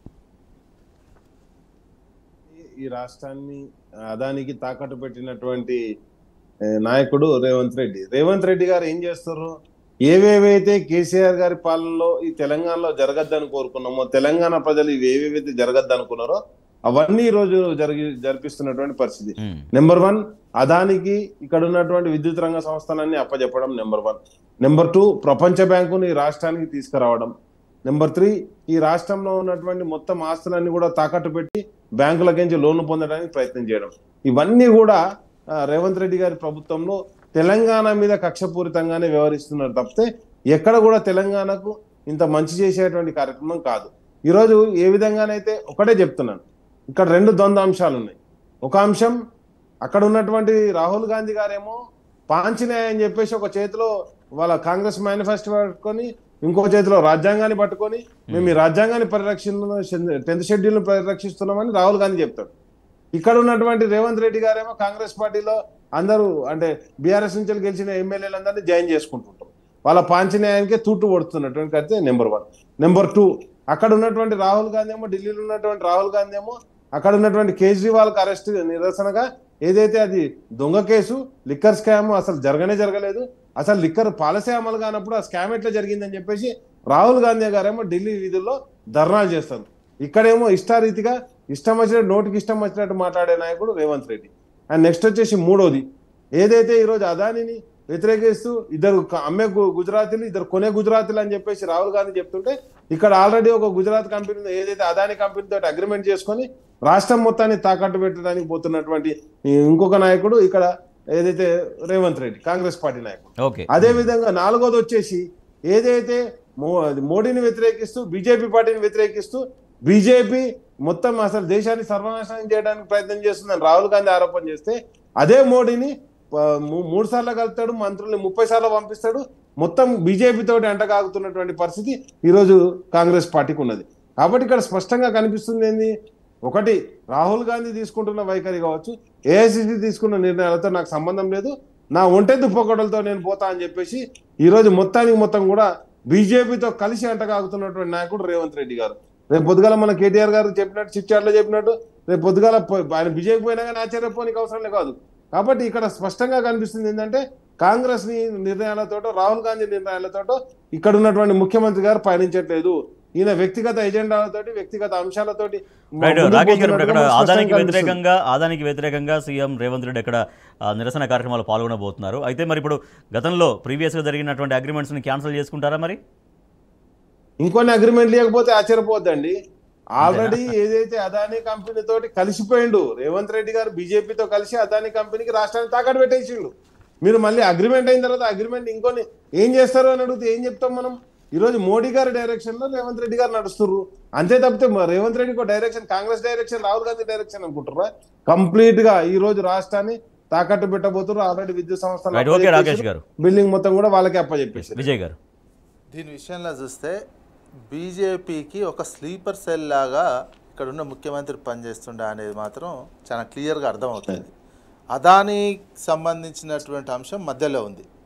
ఈ రాష్ట్రాన్ని అదానికి తాకట్టు పెట్టినటువంటి ఏ, నాయకుడు రేవంత్ రెడ్డి రేవంత్ రెడ్డి గారు ఏం చేస్తారు ఏవేవైతే కేసీఆర్ గారి పాలనలో ఈ తెలంగాణలో జరగద్దని కోరుకున్నామో తెలంగాణ ప్రజలు ఇవి ఏవేవైతే జరగద్దు అనుకున్నారో అవన్నీ ఈ రోజు జరిగి జరిపిస్తున్నటువంటి పరిస్థితి మ్మ్. నెంబర్ వన్ అదానికి ఇక్కడ ఉన్నటువంటి విద్యుత్ రంగ సంస్థలన్నీ అప్పచెప్పడం నెంబర్ వన్ నెంబర్ టూ ప్రపంచ బ్యాంకుని ఈ రాష్ట్రానికి తీసుకురావడం నెంబర్ త్రీ ఈ రాష్ట్రంలో ఉన్నటువంటి మొత్తం ఆస్తులన్నీ కూడా తాకట్టు పెట్టి బ్యాంకులకించి లోన్లు పొందడానికి ప్రయత్నం చేయడం ఇవన్నీ కూడా ఆ, రేవంత్ రెడ్డి గారి ప్రభుత్వంలో తెలంగాణ మీద కక్షపూరితంగానే వ్యవహరిస్తున్నారు తప్పితే ఎక్కడ కూడా తెలంగాణకు ఇంత మంచి చేసేటువంటి కార్యక్రమం కాదు ఈరోజు ఏ విధంగానైతే ఒకటే చెప్తున్నాను ఇక్కడ రెండు ద్వంద్వ అంశాలు ఉన్నాయి ఒక అంశం అక్కడ ఉన్నటువంటి రాహుల్ గాంధీ గారేమో పాంచినాయ అని చెప్పేసి ఒక చేతిలో వాళ్ళ కాంగ్రెస్ మేనిఫెస్టో పట్టుకొని ఇంకో చేతిలో రాజ్యాంగాన్ని పట్టుకొని మేము ఈ రాజ్యాంగాన్ని పరిరక్షణ టెన్త్ షెడ్యూల్ పరిరక్షిస్తున్నామని రాహుల్ గాంధీ చెప్తాడు ఇక్కడ ఉన్నటువంటి రేవంత్ రెడ్డి గారేమో కాంగ్రెస్ పార్టీలో అందరూ అంటే బీఆర్ఎస్ నుంచి గెలిచిన ఎమ్మెల్యేలందరినీ జాయిన్ చేసుకుంటుంటారు వాళ్ళ పాంచన్యాయానికే తూటు పడుతున్నటువంటి అయితే నెంబర్ వన్ నెంబర్ టూ అక్కడ ఉన్నటువంటి రాహుల్ గాంధీ ఏమో ఢిల్లీలో ఉన్నటువంటి రాహుల్ గాంధీ ఏమో అక్కడ ఉన్నటువంటి కేజ్రీవాల్ కి అరెస్ట్ నిరసనగా ఏదైతే అది దొంగ కేసు లిక్కర్ స్కామ్ అసలు జరగనే జరగలేదు అసలు లిక్కర్ పాలసీ అమలు కానప్పుడు ఆ స్కామ్ ఎట్లా జరిగిందని చెప్పేసి రాహుల్ గాంధీ గారేమో ఢిల్లీ వీధుల్లో ధర్నాలు చేస్తారు ఇక్కడేమో ఇష్టారీతిగా ఇష్టం వచ్చినట్టు నోటికి ఇష్టం వచ్చినట్టు మాట్లాడే నాయకుడు రేవంత్ రెడ్డి అండ్ నెక్స్ట్ వచ్చేసి మూడోది ఏదైతే ఈరోజు అదానిని వ్యతిరేకిస్తూ ఇద్దరు క- అమ్మే గు- గుజరాతీలు ఇద్దరు కొనే గుజరాతీలు అని చెప్పేసి రాహుల్ గాంధీ చెప్తుంటే ఇక్కడ ఆల్రెడీ ఒక గుజరాత్ కంపెనీ ఏదైతే అదాని కంపెనీతో అగ్రిమెంట్ చేసుకొని రాష్ట్రం మొత్తాన్ని తాకట్టు పెట్టడానికి పోతున్నటువంటి ఈ ఇంకొక నాయకుడు ఇక్కడ ఏదైతే రేవంత్ రెడ్డి కాంగ్రెస్ పార్టీ నాయకుడు ఓకే అదే విధంగా నాలుగోది వచ్చేసి ఏదైతే మో- అది మోడీని వ్యతిరేకిస్తూ బీజేపీ పార్టీని వ్యతిరేకిస్తూ బీజేపీ మొత్తం అసలు దేశాన్ని సర్వనాశనం చేయడానికి ప్రయత్నం చేస్తుందని రాహుల్ గాంధీ ఆరోపణ చేస్తే అదే మోడీని ఆ, మూ- మూడు సార్లు కలుపుతాడు మంత్రుల్ని ముప్పై సార్లు పంపిస్తాడు మొత్తం బీజేపీ తోటి అంటగాగుతున్నటువంటి పరిస్థితి ఈరోజు కాంగ్రెస్ పార్టీకి ఉన్నది కాబట్టి ఇక్కడ స్పష్టంగా కనిపిస్తుంది ఏంది ఒకటి రాహుల్ గాంధీ తీసుకుంటున్న వైఖరి కావచ్చు ఏఐసిసి తీసుకున్న నిర్ణయాలతో నాకు సంబంధం లేదు నా ఒంటెద్దు పొగడలతో నేను పోతా అని చెప్పేసి ఈ రోజు మొత్తానికి మొత్తం కూడా బీజేపీతో కలిసి అంటగాగుతున్నటువంటి నాయకుడు రేవంత్ రెడ్డి గారు రేపు పొద్దుగాల మన కేటీఆర్ గారు చెప్పినట్టు చిట్చాట్లో చెప్పినట్టు రేపు పొద్దుగాల పో- ఆయన బీజేపీ పోయినా కానీ ఆశ్చర్యపోనికి అవసరం కాదు కాబట్టి ఇక్కడ స్పష్టంగా కనిపిస్తుంది ఏంటంటే కాంగ్రెస్ ని నిర్ణయాలతోటో రాహుల్ గాంధీ నిర్ణయాలతోటో ఇక్కడ ఉన్నటువంటి ముఖ్యమంత్రి గారు పయనించట్లేదు ఈయన వ్యక్తిగత ఎజెండాలతోటి వ్యక్తిగత అంశాలతోటి రైట్ ముందుకు రాకేష్ గారు ఇప్పుడు ఇక్కడ పోతున్నట్టుగా ఆదానికి స్పష్టంగా కనిపిస్తుంది. వ్యతిరేకంగా ఆదానికి వ్యతిరేకంగా సీఎం రేవంత్ రెడ్డి ఇక్కడ ఆ, నిరసన కార్యక్రమాలు పాల్గొనబోతున్నారు అయితే మరి ఇప్పుడు గతంలో ప్రీవియస్గా జరిగినటువంటి అగ్రిమెంట్స్ని క్యాన్సిల్ చేసుకుంటారా మరి ఇంకొన్ని అగ్రిమెంట్ లేకపోతే ఆశ్చర్యపోద్దండి ఆల్రెడీ ఏదైతే అదానీ కంపెనీ తోటి కలిసిపోయిండు రేవంత్ రెడ్డి గారు బీజేపీతో కలిసి అదానీ కంపెనీకి రాష్ట్రాన్ని తాకట్టు పెట్టేసిండు మీరు మళ్ళీ అగ్రిమెంట్ అయిన తర్వాత అగ్రిమెంట్ ఇంకొని ఏం చేస్తారు అని అడిగితే ఏం చెప్తాం మనం ఈ రోజు మోడీ గారి డైరెక్షన్ లో రేవంత్ రెడ్డి గారు నడుస్తుర్రు అంతే తప్పితే మ- రేవంత్ రెడ్డికి direction Congress direction Rahul Gandhi direction అనుకుంటారా కంప్లీట్ గా ఈ రోజు రాష్ట్రాన్ని తాకట్టు పెట్టబోతున్నారు ఆల్రెడీ విద్యుత్ సంస్థలు రైట్ ఓకే రాకేష్ గారు బిల్డింగ్ మొత్తం కూడా వాళ్ళకి అప్పచెప్పేసి విజయ్ గారు దీని విషయంలో చూస్తే బీజేపీకి ఒక స్లీపర్ సెల్ లాగా ఇక్కడ ఉన్న ముఖ్యమంత్రి పనిచేస్తుండే అనేది మాత్రం చాలా క్లియర్గా అర్థమవుతుంది అదానికి సంబంధించినటువంటి అంశం మధ్యలో ఉంది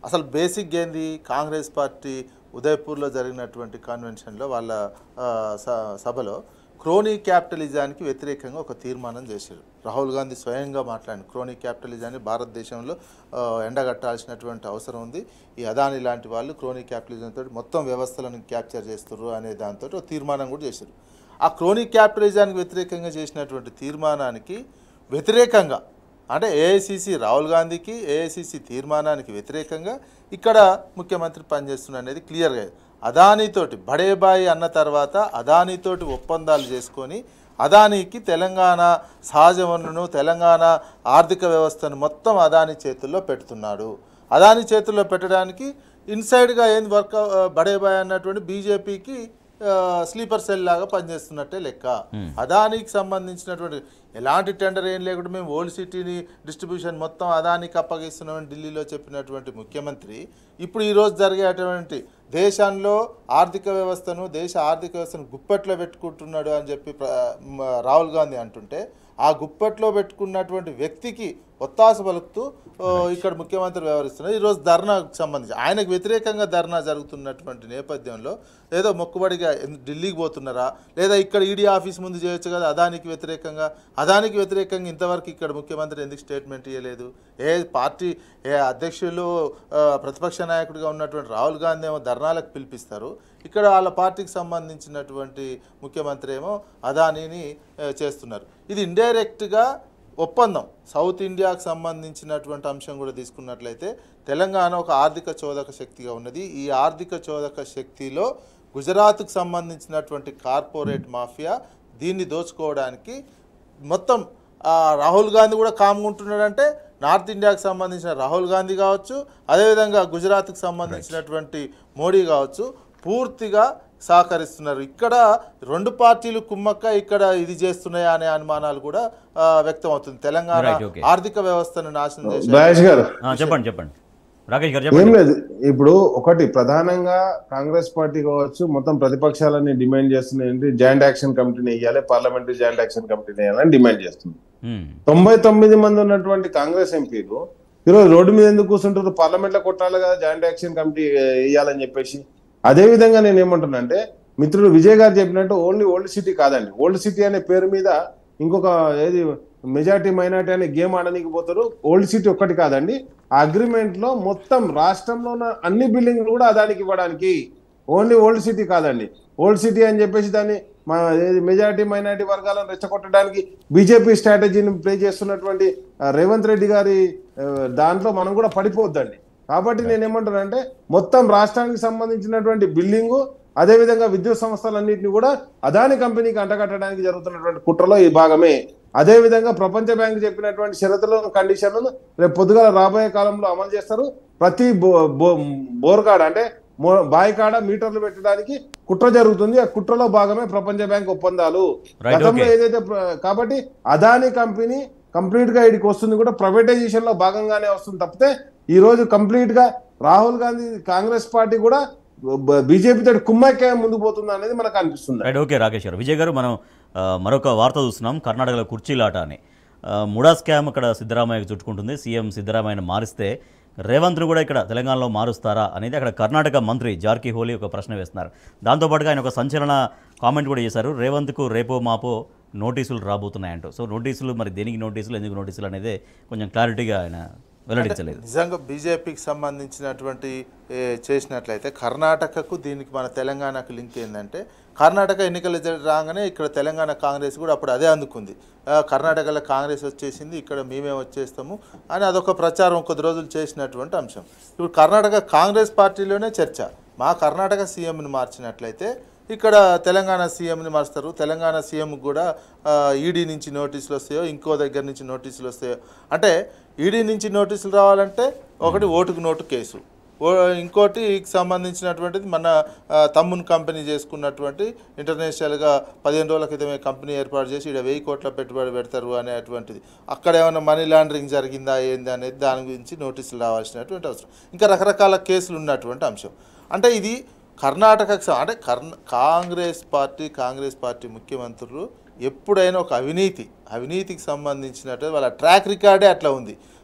అసలు బేసిక్ ఏంది కాంగ్రెస్ పార్టీ ఉదయపూర్లో జరిగినటువంటి కన్వెన్షన్లో వాళ్ళ ఆ, స- సభలో క్రోనీ క్యాపిటలిజానికి వ్యతిరేకంగా ఒక తీర్మానం చేశారు రాహుల్ గాంధీ స్వయంగా మాట్లాడి క్రోనీ క్యాపిటలిజాన్ని భారతదేశంలో ఆ, ఎండగట్టాల్సినటువంటి అవసరం ఉంది ఈ అదాని లాంటి వాళ్ళు క్రోనీ క్యాపిటలిజం తోటి మొత్తం వ్యవస్థలను క్యాప్చర్ చేస్తారు అనే దాంతో ఒక తీర్మానం కూడా చేశారు ఆ క్రోనీ క్యాపిటలిజానికి వ్యతిరేకంగా చేసినటువంటి తీర్మానానికి వ్యతిరేకంగా అంటే ఏఐసిసి రాహుల్ గాంధీకి ఏఐసిసి తీర్మానానికి వ్యతిరేకంగా ఇక్కడ ముఖ్యమంత్రి పనిచేస్తున్న అనేది క్లియర్గా అదానీతోటి బడేబాయి అన్న తర్వాత అదానీతోటి ఒప్పందాలు చేసుకొని అదానీకి తెలంగాణ సహజ వనరును తెలంగాణ ఆర్థిక వ్యవస్థను మొత్తం అదానీ చేతుల్లో పెడుతున్నాడు అదానీ చేతుల్లో పెట్టడానికి ఇన్సైడ్గా ఏంది వర్క్ బడేబాయ్ అన్నటువంటి బీజేపీకి స్లీపర్ సెల్ లాగా పనిచేస్తున్నట్టే లెక్క అదానికి సంబంధించినటువంటి ఎలాంటి టెండర్ ఏం లేకుండా మేము ఓల్డ్ సిటీని డిస్ట్రిబ్యూషన్ మొత్తం అదానికి అప్పగిస్తున్నామని ఢిల్లీలో చెప్పినటువంటి ముఖ్యమంత్రి ఇప్పుడు ఈరోజు జరిగేటువంటి దేశంలో ఆర్థిక వ్యవస్థను దేశ ఆర్థిక వ్యవస్థను గుప్పెట్లో పెట్టుకుంటున్నాడు అని చెప్పి ప్ర- మ- రాహుల్ గాంధీ అంటుంటే ఆ గుప్పెట్లో పెట్టుకున్నటువంటి వ్యక్తికి ఒత్తాస పలుకుతూ ఓ, ఇక్కడ ముఖ్యమంత్రి వ్యవహరిస్తున్నారు ఈరోజు ధర్నాకు సంబంధించి ఆయనకు వ్యతిరేకంగా ధర్నా జరుగుతున్నటువంటి నేపథ్యంలో ఏదో మొక్కుబడిగా ఎన్- ఢిల్లీకి పోతున్నారా లేదా ఇక్కడ ఈడీ ఆఫీస్ ముందు చేయొచ్చు కదా అదానికి వ్యతిరేకంగా అదానికి వ్యతిరేకంగా ఇంతవరకు ఇక్కడ ముఖ్యమంత్రి ఎందుకు స్టేట్మెంట్ ఇవ్వలేదు ఏ పార్టీ ఏ అధ్యక్షులు ఆ, ప్రతిపక్ష నాయకుడిగా ఉన్నటువంటి రాహుల్ గాంధీ ఏమో ధర్నాలకు పిలిపిస్తారు ఇక్కడ వాళ్ళ పార్టీకి సంబంధించినటువంటి ముఖ్యమంత్రి ఏమో అదానీని ఆ, చేస్తున్నారు ఇది ఇండైరెక్ట్గా ఒప్పందం సౌత్ ఇండియాకు సంబంధించినటువంటి అంశం కూడా తీసుకున్నట్లయితే తెలంగాణ ఒక ఆర్థిక చోదక శక్తిగా ఉన్నది ఈ ఆర్థిక చోదక శక్తిలో గుజరాత్కు సంబంధించినటువంటి కార్పొరేట్ మాఫియా దీన్ని దోచుకోవడానికి మొత్తం ఆ, రాహుల్ గాంధీ కూడా కామ్గుంటున్నాడంటే నార్త్ ఇండియాకు సంబంధించిన రాహుల్ గాంధీ కావచ్చు అదేవిధంగా గుజరాత్కు సంబంధించినటువంటి మోడీ కావచ్చు పూర్తిగా సహకరిస్తున్నారు ఇక్కడ రెండు పార్టీలు కుమ్మక్క ఇక్కడ ఇది చేస్తున్నాయా అనే అనుమానాలు కూడా ఆ, వ్యక్తం అవుతుంది తెలంగాణ Right, okay. ఆర్థిక వ్యవస్థను నాశనం చేసే మహేష్ గారు ఆ, చెప్పండి చెప్పండి రాకేష్ గారు ఏం చెప్పండి లేదు ఇప్పుడు ఒకటి ప్రధానంగా కాంగ్రెస్ పార్టీ కావచ్చు మొత్తం ప్రతిపక్షాలని డిమాండ్ చేస్తున్నాయి ఏంటి జాయింట్ యాక్షన్ కమిటీని వేయాలి పార్లమెంటరీ జాయింట్ యాక్షన్ కమిటీని వేయాలని డిమాండ్ చేస్తుంది ఉమ్, తొంభై తొమ్మిది మంది ఉన్నటువంటి కాంగ్రెస్ ఎంపీలు ఈరోజు రోడ్డు మీద ఎందుకు కూర్చుంటారు పార్లమెంట్ లో కొట్టాలి కదా జాయింట్ యాక్షన్ కమిటీ వేయాలని చెప్పేసి అదే విధంగా నేను ఏమంటున్నానంటే మిత్రుడు విజయ్ గారు చెప్పినట్టు ఓన్లీ ఓల్డ్ సిటీ కాదండి ఓల్డ్ సిటీ అనే పేరు మీద ఇంకొక ఏది మెజార్టీ మైనార్టీ అనే గేమ్ ఆడడానికి పోతారు ఓల్డ్ సిటీ ఒక్కటి కాదండి ఆ అగ్రిమెంట్ లో మొత్తం రాష్ట్రంలో ఉన్న అన్ని బిల్డింగ్లు కూడా అదానికి ఇవ్వడానికి ఓన్లీ ఓల్డ్ సిటీ కాదండి ఓల్డ్ సిటీ అని చెప్పేసి దాన్ని మా మెజారిటీ మైనారిటీ వర్గాలను రెచ్చగొట్టడానికి బీజేపీ స్ట్రాటజీని ప్లే చేస్తున్నటువంటి ఆ, రేవంత్ రెడ్డి గారి ఆ, దాంట్లో మనం కూడా పడిపోవద్దండి కాబట్టి నేను ఏమంటానంటే మొత్తం రాష్ట్రానికి సంబంధించినటువంటి బిల్డింగు అదేవిధంగా విద్యుత్ సంస్థలన్నింటినీ కూడా అదాని కంపెనీకి అంటగట్టడానికి జరుగుతున్నటువంటి కుట్రలో ఈ భాగమే అదే విధంగా ప్రపంచ బ్యాంక్ చెప్పినటువంటి షరతులను కండిషన్లను రేపు పొద్దుగాల రాబోయే కాలంలో అమలు చేస్తారు ప్రతి బో బో- బోర్కాడ అంటే మో- బాయి కాడ మీటర్లు పెట్టడానికి కుట్ర జరుగుతుంది ఆ కుట్రలో భాగమే ప్రపంచ బ్యాంక్ ఒప్పందాలు Right, గతంలో okay. ఏదైతే ప్ర- కాబట్టి అదాని కంపెనీ కంప్లీట్ గా ఇడికి వస్తుంది కూడా ప్రైవేటైజేషన్ లో భాగంగానే వస్తుంది తప్పితే ఈ రోజు కంప్లీట్ గా రాహుల్ గాంధీ కాంగ్రెస్ పార్టీ కూడా బీజేపీ తోటి కుమ్మక్కే ముందుకు పోతుంది అనేది మనకు అనిపిస్తుంది రైట్ ఓకే రాకేష్ గారు విజయ్ గారు మనం ఆ, మరొక వార్త చూస్తున్నాం కర్ణాటకలో కుర్చీలాట అని ఆ, ముడా స్కామ్ అక్కడ సిద్ధరామయ్యకు చుట్టుకుంటుంది సీఎం సిద్ధరామయ్యను మారిస్తే రేవంత్ను కూడా ఇక్కడ తెలంగాణలో మారుస్తారా అనేది అక్కడ కర్ణాటక మంత్రి జార్కి హోలీ ఒక ప్రశ్న వేస్తున్నారు దాంతోపాటుగా ఆయన ఒక సంచలన కామెంట్ కూడా చేశారు రేవంత్కు రేపో మాపో నోటీసులు రాబోతున్నాయంటూ సో నోటీసులు మరి దేనికి నోటీసులు ఎందుకు నోటీసులు అనేది కొంచెం క్లారిటీగా ఆయన వెల్లడించలేదు నిజంగా బీజేపీకి సంబంధించినటువంటి ఏ, చేసినట్లయితే కర్ణాటకకు దీనికి మన తెలంగాణకు లింక్ ఏంటంటే కర్ణాటక ఎన్నికలు జరి- రాగానే ఇక్కడ తెలంగాణ కాంగ్రెస్ కూడా అప్పుడు అదే అందుకుంది ఆ, కర్ణాటకలో కాంగ్రెస్ వచ్చేసింది ఇక్కడ మేమే వచ్చేస్తాము అని అదొక ప్రచారం కొద్ది రోజులు చేసినటువంటి అంశం ఇప్పుడు కర్ణాటక కాంగ్రెస్ పార్టీలోనే చర్చ మా కర్ణాటక సీఎంని మార్చినట్లయితే ఇక్కడ తెలంగాణ సీఎంని మారుస్తారు తెలంగాణ సీఎం కూడా ఈడీ నుంచి నోటీసులు వస్తాయో ఇంకో దగ్గర నుంచి నోటీసులు వస్తాయో అంటే ఈడీ నుంచి నోటీసులు రావాలంటే ఒకటి ఓటుకు నోటు కేసు ఓ ఇంకోటి సంబంధించినటువంటిది మన ఆ, తమ్మున్ కంపెనీ చేసుకున్నటువంటి ఇంటర్నేషనల్గా పదిహేను రోజుల క్రితమే కంపెనీ ఏర్పాటు చేసి ఇక్కడ వెయ్యి కోట్ల పెట్టుబడి పెడతారు అనేటువంటిది అక్కడ ఏమైనా మనీ లాండరింగ్ జరిగిందా ఏంది అనేది దాని గురించి నోటీసులు రావాల్సినటువంటి అవసరం ఇంకా రకరకాల కేసులు ఉన్నటువంటి అంశం అంటే ఇది కర్ణాటకకు స- అంటే కర్ణ కాంగ్రెస్ పార్టీ కాంగ్రెస్ పార్టీ ముఖ్యమంత్రులు ఎప్పుడైనా ఒక అవినీతి అవినీతికి సంబంధించినట్టు వాళ్ళ ట్రాక్ రికార్డే అట్లా ఉంది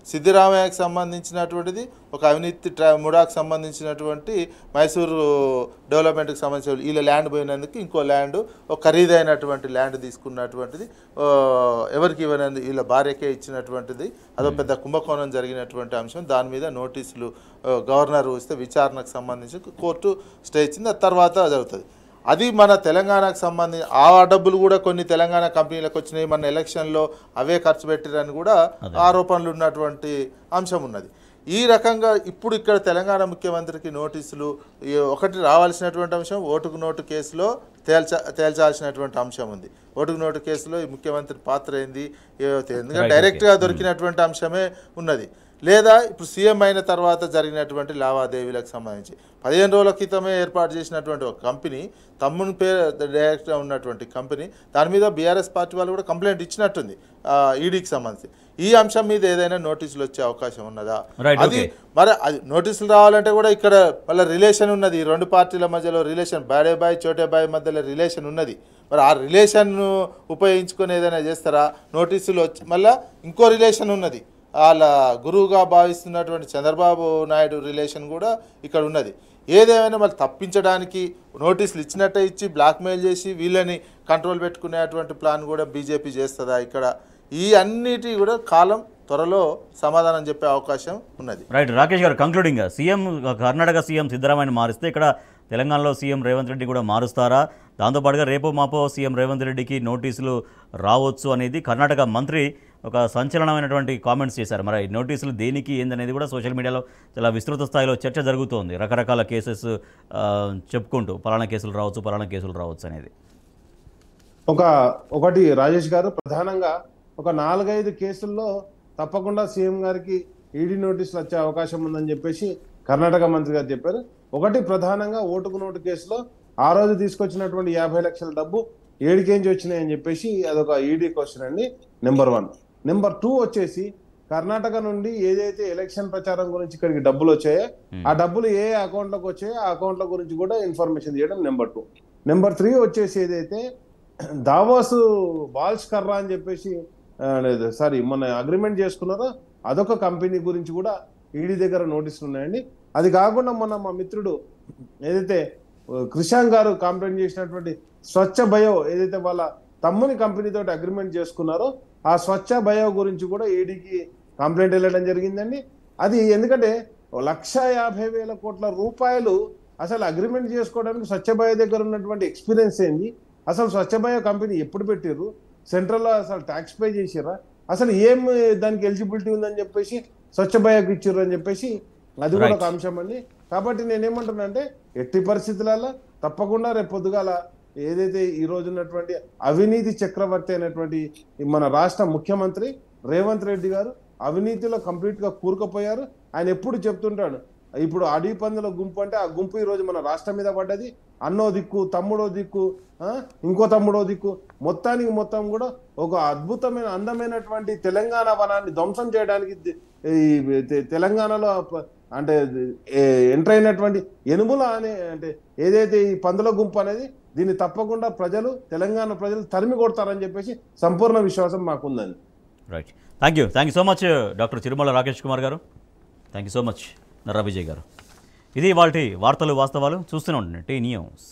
సిద్ధిరామయ్యకు సంబంధించినటువంటిది ఒక అవినీతి ట్రా ముడాకు సంబంధించినటువంటి మైసూరు డెవలప్మెంట్కి సంబంధించిన వీళ్ళ ల్యాండ్ పోయినందుకు ఇంకో ల్యాండ్ ఒక ఖరీదైనటువంటి ల్యాండ్ తీసుకున్నటువంటిది ఆ, ఎవరికి ఇవ్వనందు వీళ్ళ భార్యకే ఇచ్చినటువంటిది అదో పెద్ద కుంభకోణం జరిగినటువంటి అంశం దాని మీద నోటీసులు ఆ, గవర్నర్ ఇస్తే విచారణకు సంబంధించి కోర్టు స్టే ఇచ్చింది ఆ తర్వాత జరుగుతుంది అది మన తెలంగాణకు సంబంధించి ఆ డబ్బులు కూడా కొన్ని తెలంగాణ కంపెనీలకు వచ్చినాయి మన ఎలక్షన్లో అవే ఖర్చు పెట్టిరని కూడా ఆరోపణలు ఉన్నటువంటి అంశం ఉన్నది ఈ రకంగా ఇప్పుడు ఇక్కడ తెలంగాణ ముఖ్యమంత్రికి నోటీసులు ఈ ఒకటి రావాల్సినటువంటి అంశం ఓటుకు నోటు కేసులో తేల్చ తేల్చాల్సినటువంటి అంశం ఉంది ఓటుకు నోటు కేసులో ఈ ముఖ్యమంత్రి పాత్ర ఏంది ఏ- ఎందుకంటే Right, డైరెక్ట్గా దొరికినటువంటి అంశమే ఉన్నది లేదా ఇప్పుడు సీఎం అయిన తర్వాత జరిగినటువంటి లావాదేవీలకు సంబంధించి పదిహేను రోజుల క్రితమే ఏర్పాటు చేసినటువంటి ఒక కంపెనీ తమ్ముని పేరు డైరెక్ట్గా ఉన్నటువంటి కంపెనీ దాని మీద బీఆర్ఎస్ పార్టీ వాళ్ళు కూడా కంప్లైంట్ ఇచ్చినట్టుంది ఈడీకి సంబంధించి ఈ అంశం మీద ఏదైనా నోటీసులు వచ్చే అవకాశం ఉన్నదా Right, అది okay. మరి అది నోటీసులు రావాలంటే కూడా ఇక్కడ వాళ్ళ రిలేషన్ ఉన్నది ఈ రెండు పార్టీల మధ్యలో రిలేషన్ బాడే బాయ్ చోటే బాయ్ మధ్యలో రిలేషన్ ఉన్నది మరి ఆ రిలేషన్ను ఉపయోగించుకొని ఏదైనా చేస్తారా నోటీసులు వచ్చి మళ్ళా ఇంకో రిలేషన్ ఉన్నది వాళ్ళ గురువుగా భావిస్తున్నటువంటి చంద్రబాబు నాయుడు రిలేషన్ కూడా ఇక్కడ ఉన్నది ఏదేమైనా మళ్ళీ తప్పించడానికి నోటీసులు ఇచ్చినట్టే ఇచ్చి బ్లాక్మెయిల్ చేసి వీళ్ళని కంట్రోల్ పెట్టుకునేటువంటి ప్లాన్ కూడా బీజేపీ చేస్తుందా ఇక్కడ ఈ అన్నిటి కూడా కాలం త్వరలో సమాధానం చెప్పే అవకాశం ఉన్నది రైట్ రాకేష్ గారు కంక్లూడింగ్ సీఎం కర్ణాటక సీఎం సిద్ధరామయ్యని మారిస్తే ఇక్కడ తెలంగాణలో సీఎం రేవంత్ రెడ్డి కూడా మారుస్తారా దాంతోపాటుగా రేపో మాపో సీఎం రేవంత్ రెడ్డికి నోటీసులు రావచ్చు అనేది కర్ణాటక మంత్రి ఒక సంచలనమైనటువంటి కామెంట్స్ చేశారు మరి ఈ నోటీసులు దేనికి ఏందనేది కూడా సోషల్ మీడియాలో చాలా విస్తృత స్థాయిలో చర్చ జరుగుతోంది రకరకాల కేసెస్ చెప్పుకుంటూ పలానా కేసులు రావచ్చు పలానా కేసులు రావచ్చు అనేది ఒక ఒకటి రాజేష్ గారు ప్రధానంగా ఒక నాలుగైదు కేసుల్లో తప్పకుండా సీఎం గారికి ఈడీ నోటీసులు వచ్చే అవకాశం ఉందని చెప్పేసి కర్ణాటక మంత్రి గారు చెప్పారు ఒకటి ప్రధానంగా ఓటుకు నోటు కేసులో ఆ రోజు తీసుకొచ్చినటువంటి యాభై లక్షల డబ్బు ఏడికేంచి వచ్చినాయని చెప్పేసి అదొక ఈడీ క్వశ్చన్ అండి నెంబర్ వన్ నెంబర్ టూ వచ్చేసి కర్ణాటక నుండి ఏదైతే ఎలక్షన్ ప్రచారం గురించి ఇక్కడికి డబ్బులు వచ్చాయో ఆ డబ్బులు ఏ అకౌంట్లోకి వచ్చాయో ఆ అకౌంట్ల గురించి కూడా ఇన్ఫర్మేషన్ చేయడం నెంబర్ టూ నెంబర్ త్రీ వచ్చేసి ఏదైతే దావాసు బాల్స్ కర్రా అని చెప్పేసి సారీ మొన్న అగ్రిమెంట్ చేసుకున్నారో అదొక కంపెనీ గురించి కూడా ఈడీ దగ్గర నోటీసులు ఉన్నాయండి అది కాకుండా మొన్న మా మిత్రుడు ఏదైతే ఆ, క్రిషాంక్ గారు కంప్లైంట్ చేసినటువంటి స్వచ్ఛ బయో ఏదైతే వాళ్ళ తమ్ముని కంపెనీతో అగ్రిమెంట్ చేసుకున్నారో ఆ స్వచ్ఛ బయో గురించి కూడా ఈడీకి కంప్లైంట్ వెళ్ళడం జరిగిందండి అది ఎందుకంటే ఓ లక్ష యాభై వేల కోట్ల రూపాయలు అసలు అగ్రిమెంట్ చేసుకోవడానికి స్వచ్ఛ బయో దగ్గర ఉన్నటువంటి ఎక్స్పీరియన్స్ ఏంది అసలు స్వచ్ఛ బయో కంపెనీ ఎప్పుడు పెట్టిర్రు సెంట్రల్లో అసలు ట్యాక్స్ పే చేసిర్రా అసలు ఏం దానికి ఎలిజిబిలిటీ ఉందని చెప్పేసి స్వచ్ఛ బయోకి ఇచ్చిర్రు అని చెప్పేసి అది కూడా ఒక అంశం అండి కాబట్టి నేనేమంటున్నా అంటే ఎట్టి పరిస్థితులలో తప్పకుండా రేపు పొద్దుగాల ఏదైతే ఈ రోజు ఉన్నటువంటి అవినీతి చక్రవర్తి అయినటువంటి ఈ మన రాష్ట్ర ముఖ్యమంత్రి రేవంత్ రెడ్డి గారు అవినీతిలో కంప్లీట్ గా కూరుకుపోయారు ఆయన ఎప్పుడు చెప్తుంటాడు ఇప్పుడు అడవి పందుల గుంపు అంటే ఆ గుంపు ఈ రోజు మన రాష్ట్రం మీద పడ్డది అన్నో దిక్కు తమ్ముడో దిక్కు ఆ, ఇంకో తమ్ముడో దిక్కు మొత్తానికి మొత్తం కూడా ఒక అద్భుతమైన అందమైనటువంటి తెలంగాణ వనాన్ని ధ్వంసం చేయడానికి ది- ఈ తె- తెలంగాణలో ప- అంటే ఎంటర్ అయినటువంటి ఎనుముల అనే అంటే ఏదైతే ఈ పందుల గుంపు అనేది దీన్ని తప్పకుండా ప్రజలు తెలంగాణ ప్రజలు తరిమి కొడతారని చెప్పేసి సంపూర్ణ విశ్వాసం మాకుందండి right thank you thank you so much doctor Chirumala Rakesh Kumar గారు thank you so much Narra Vijay గారు ఇది వాళ్ళ వార్తలు వాస్తవాలు చూస్తూనే ఉండండి టీ న్యూస్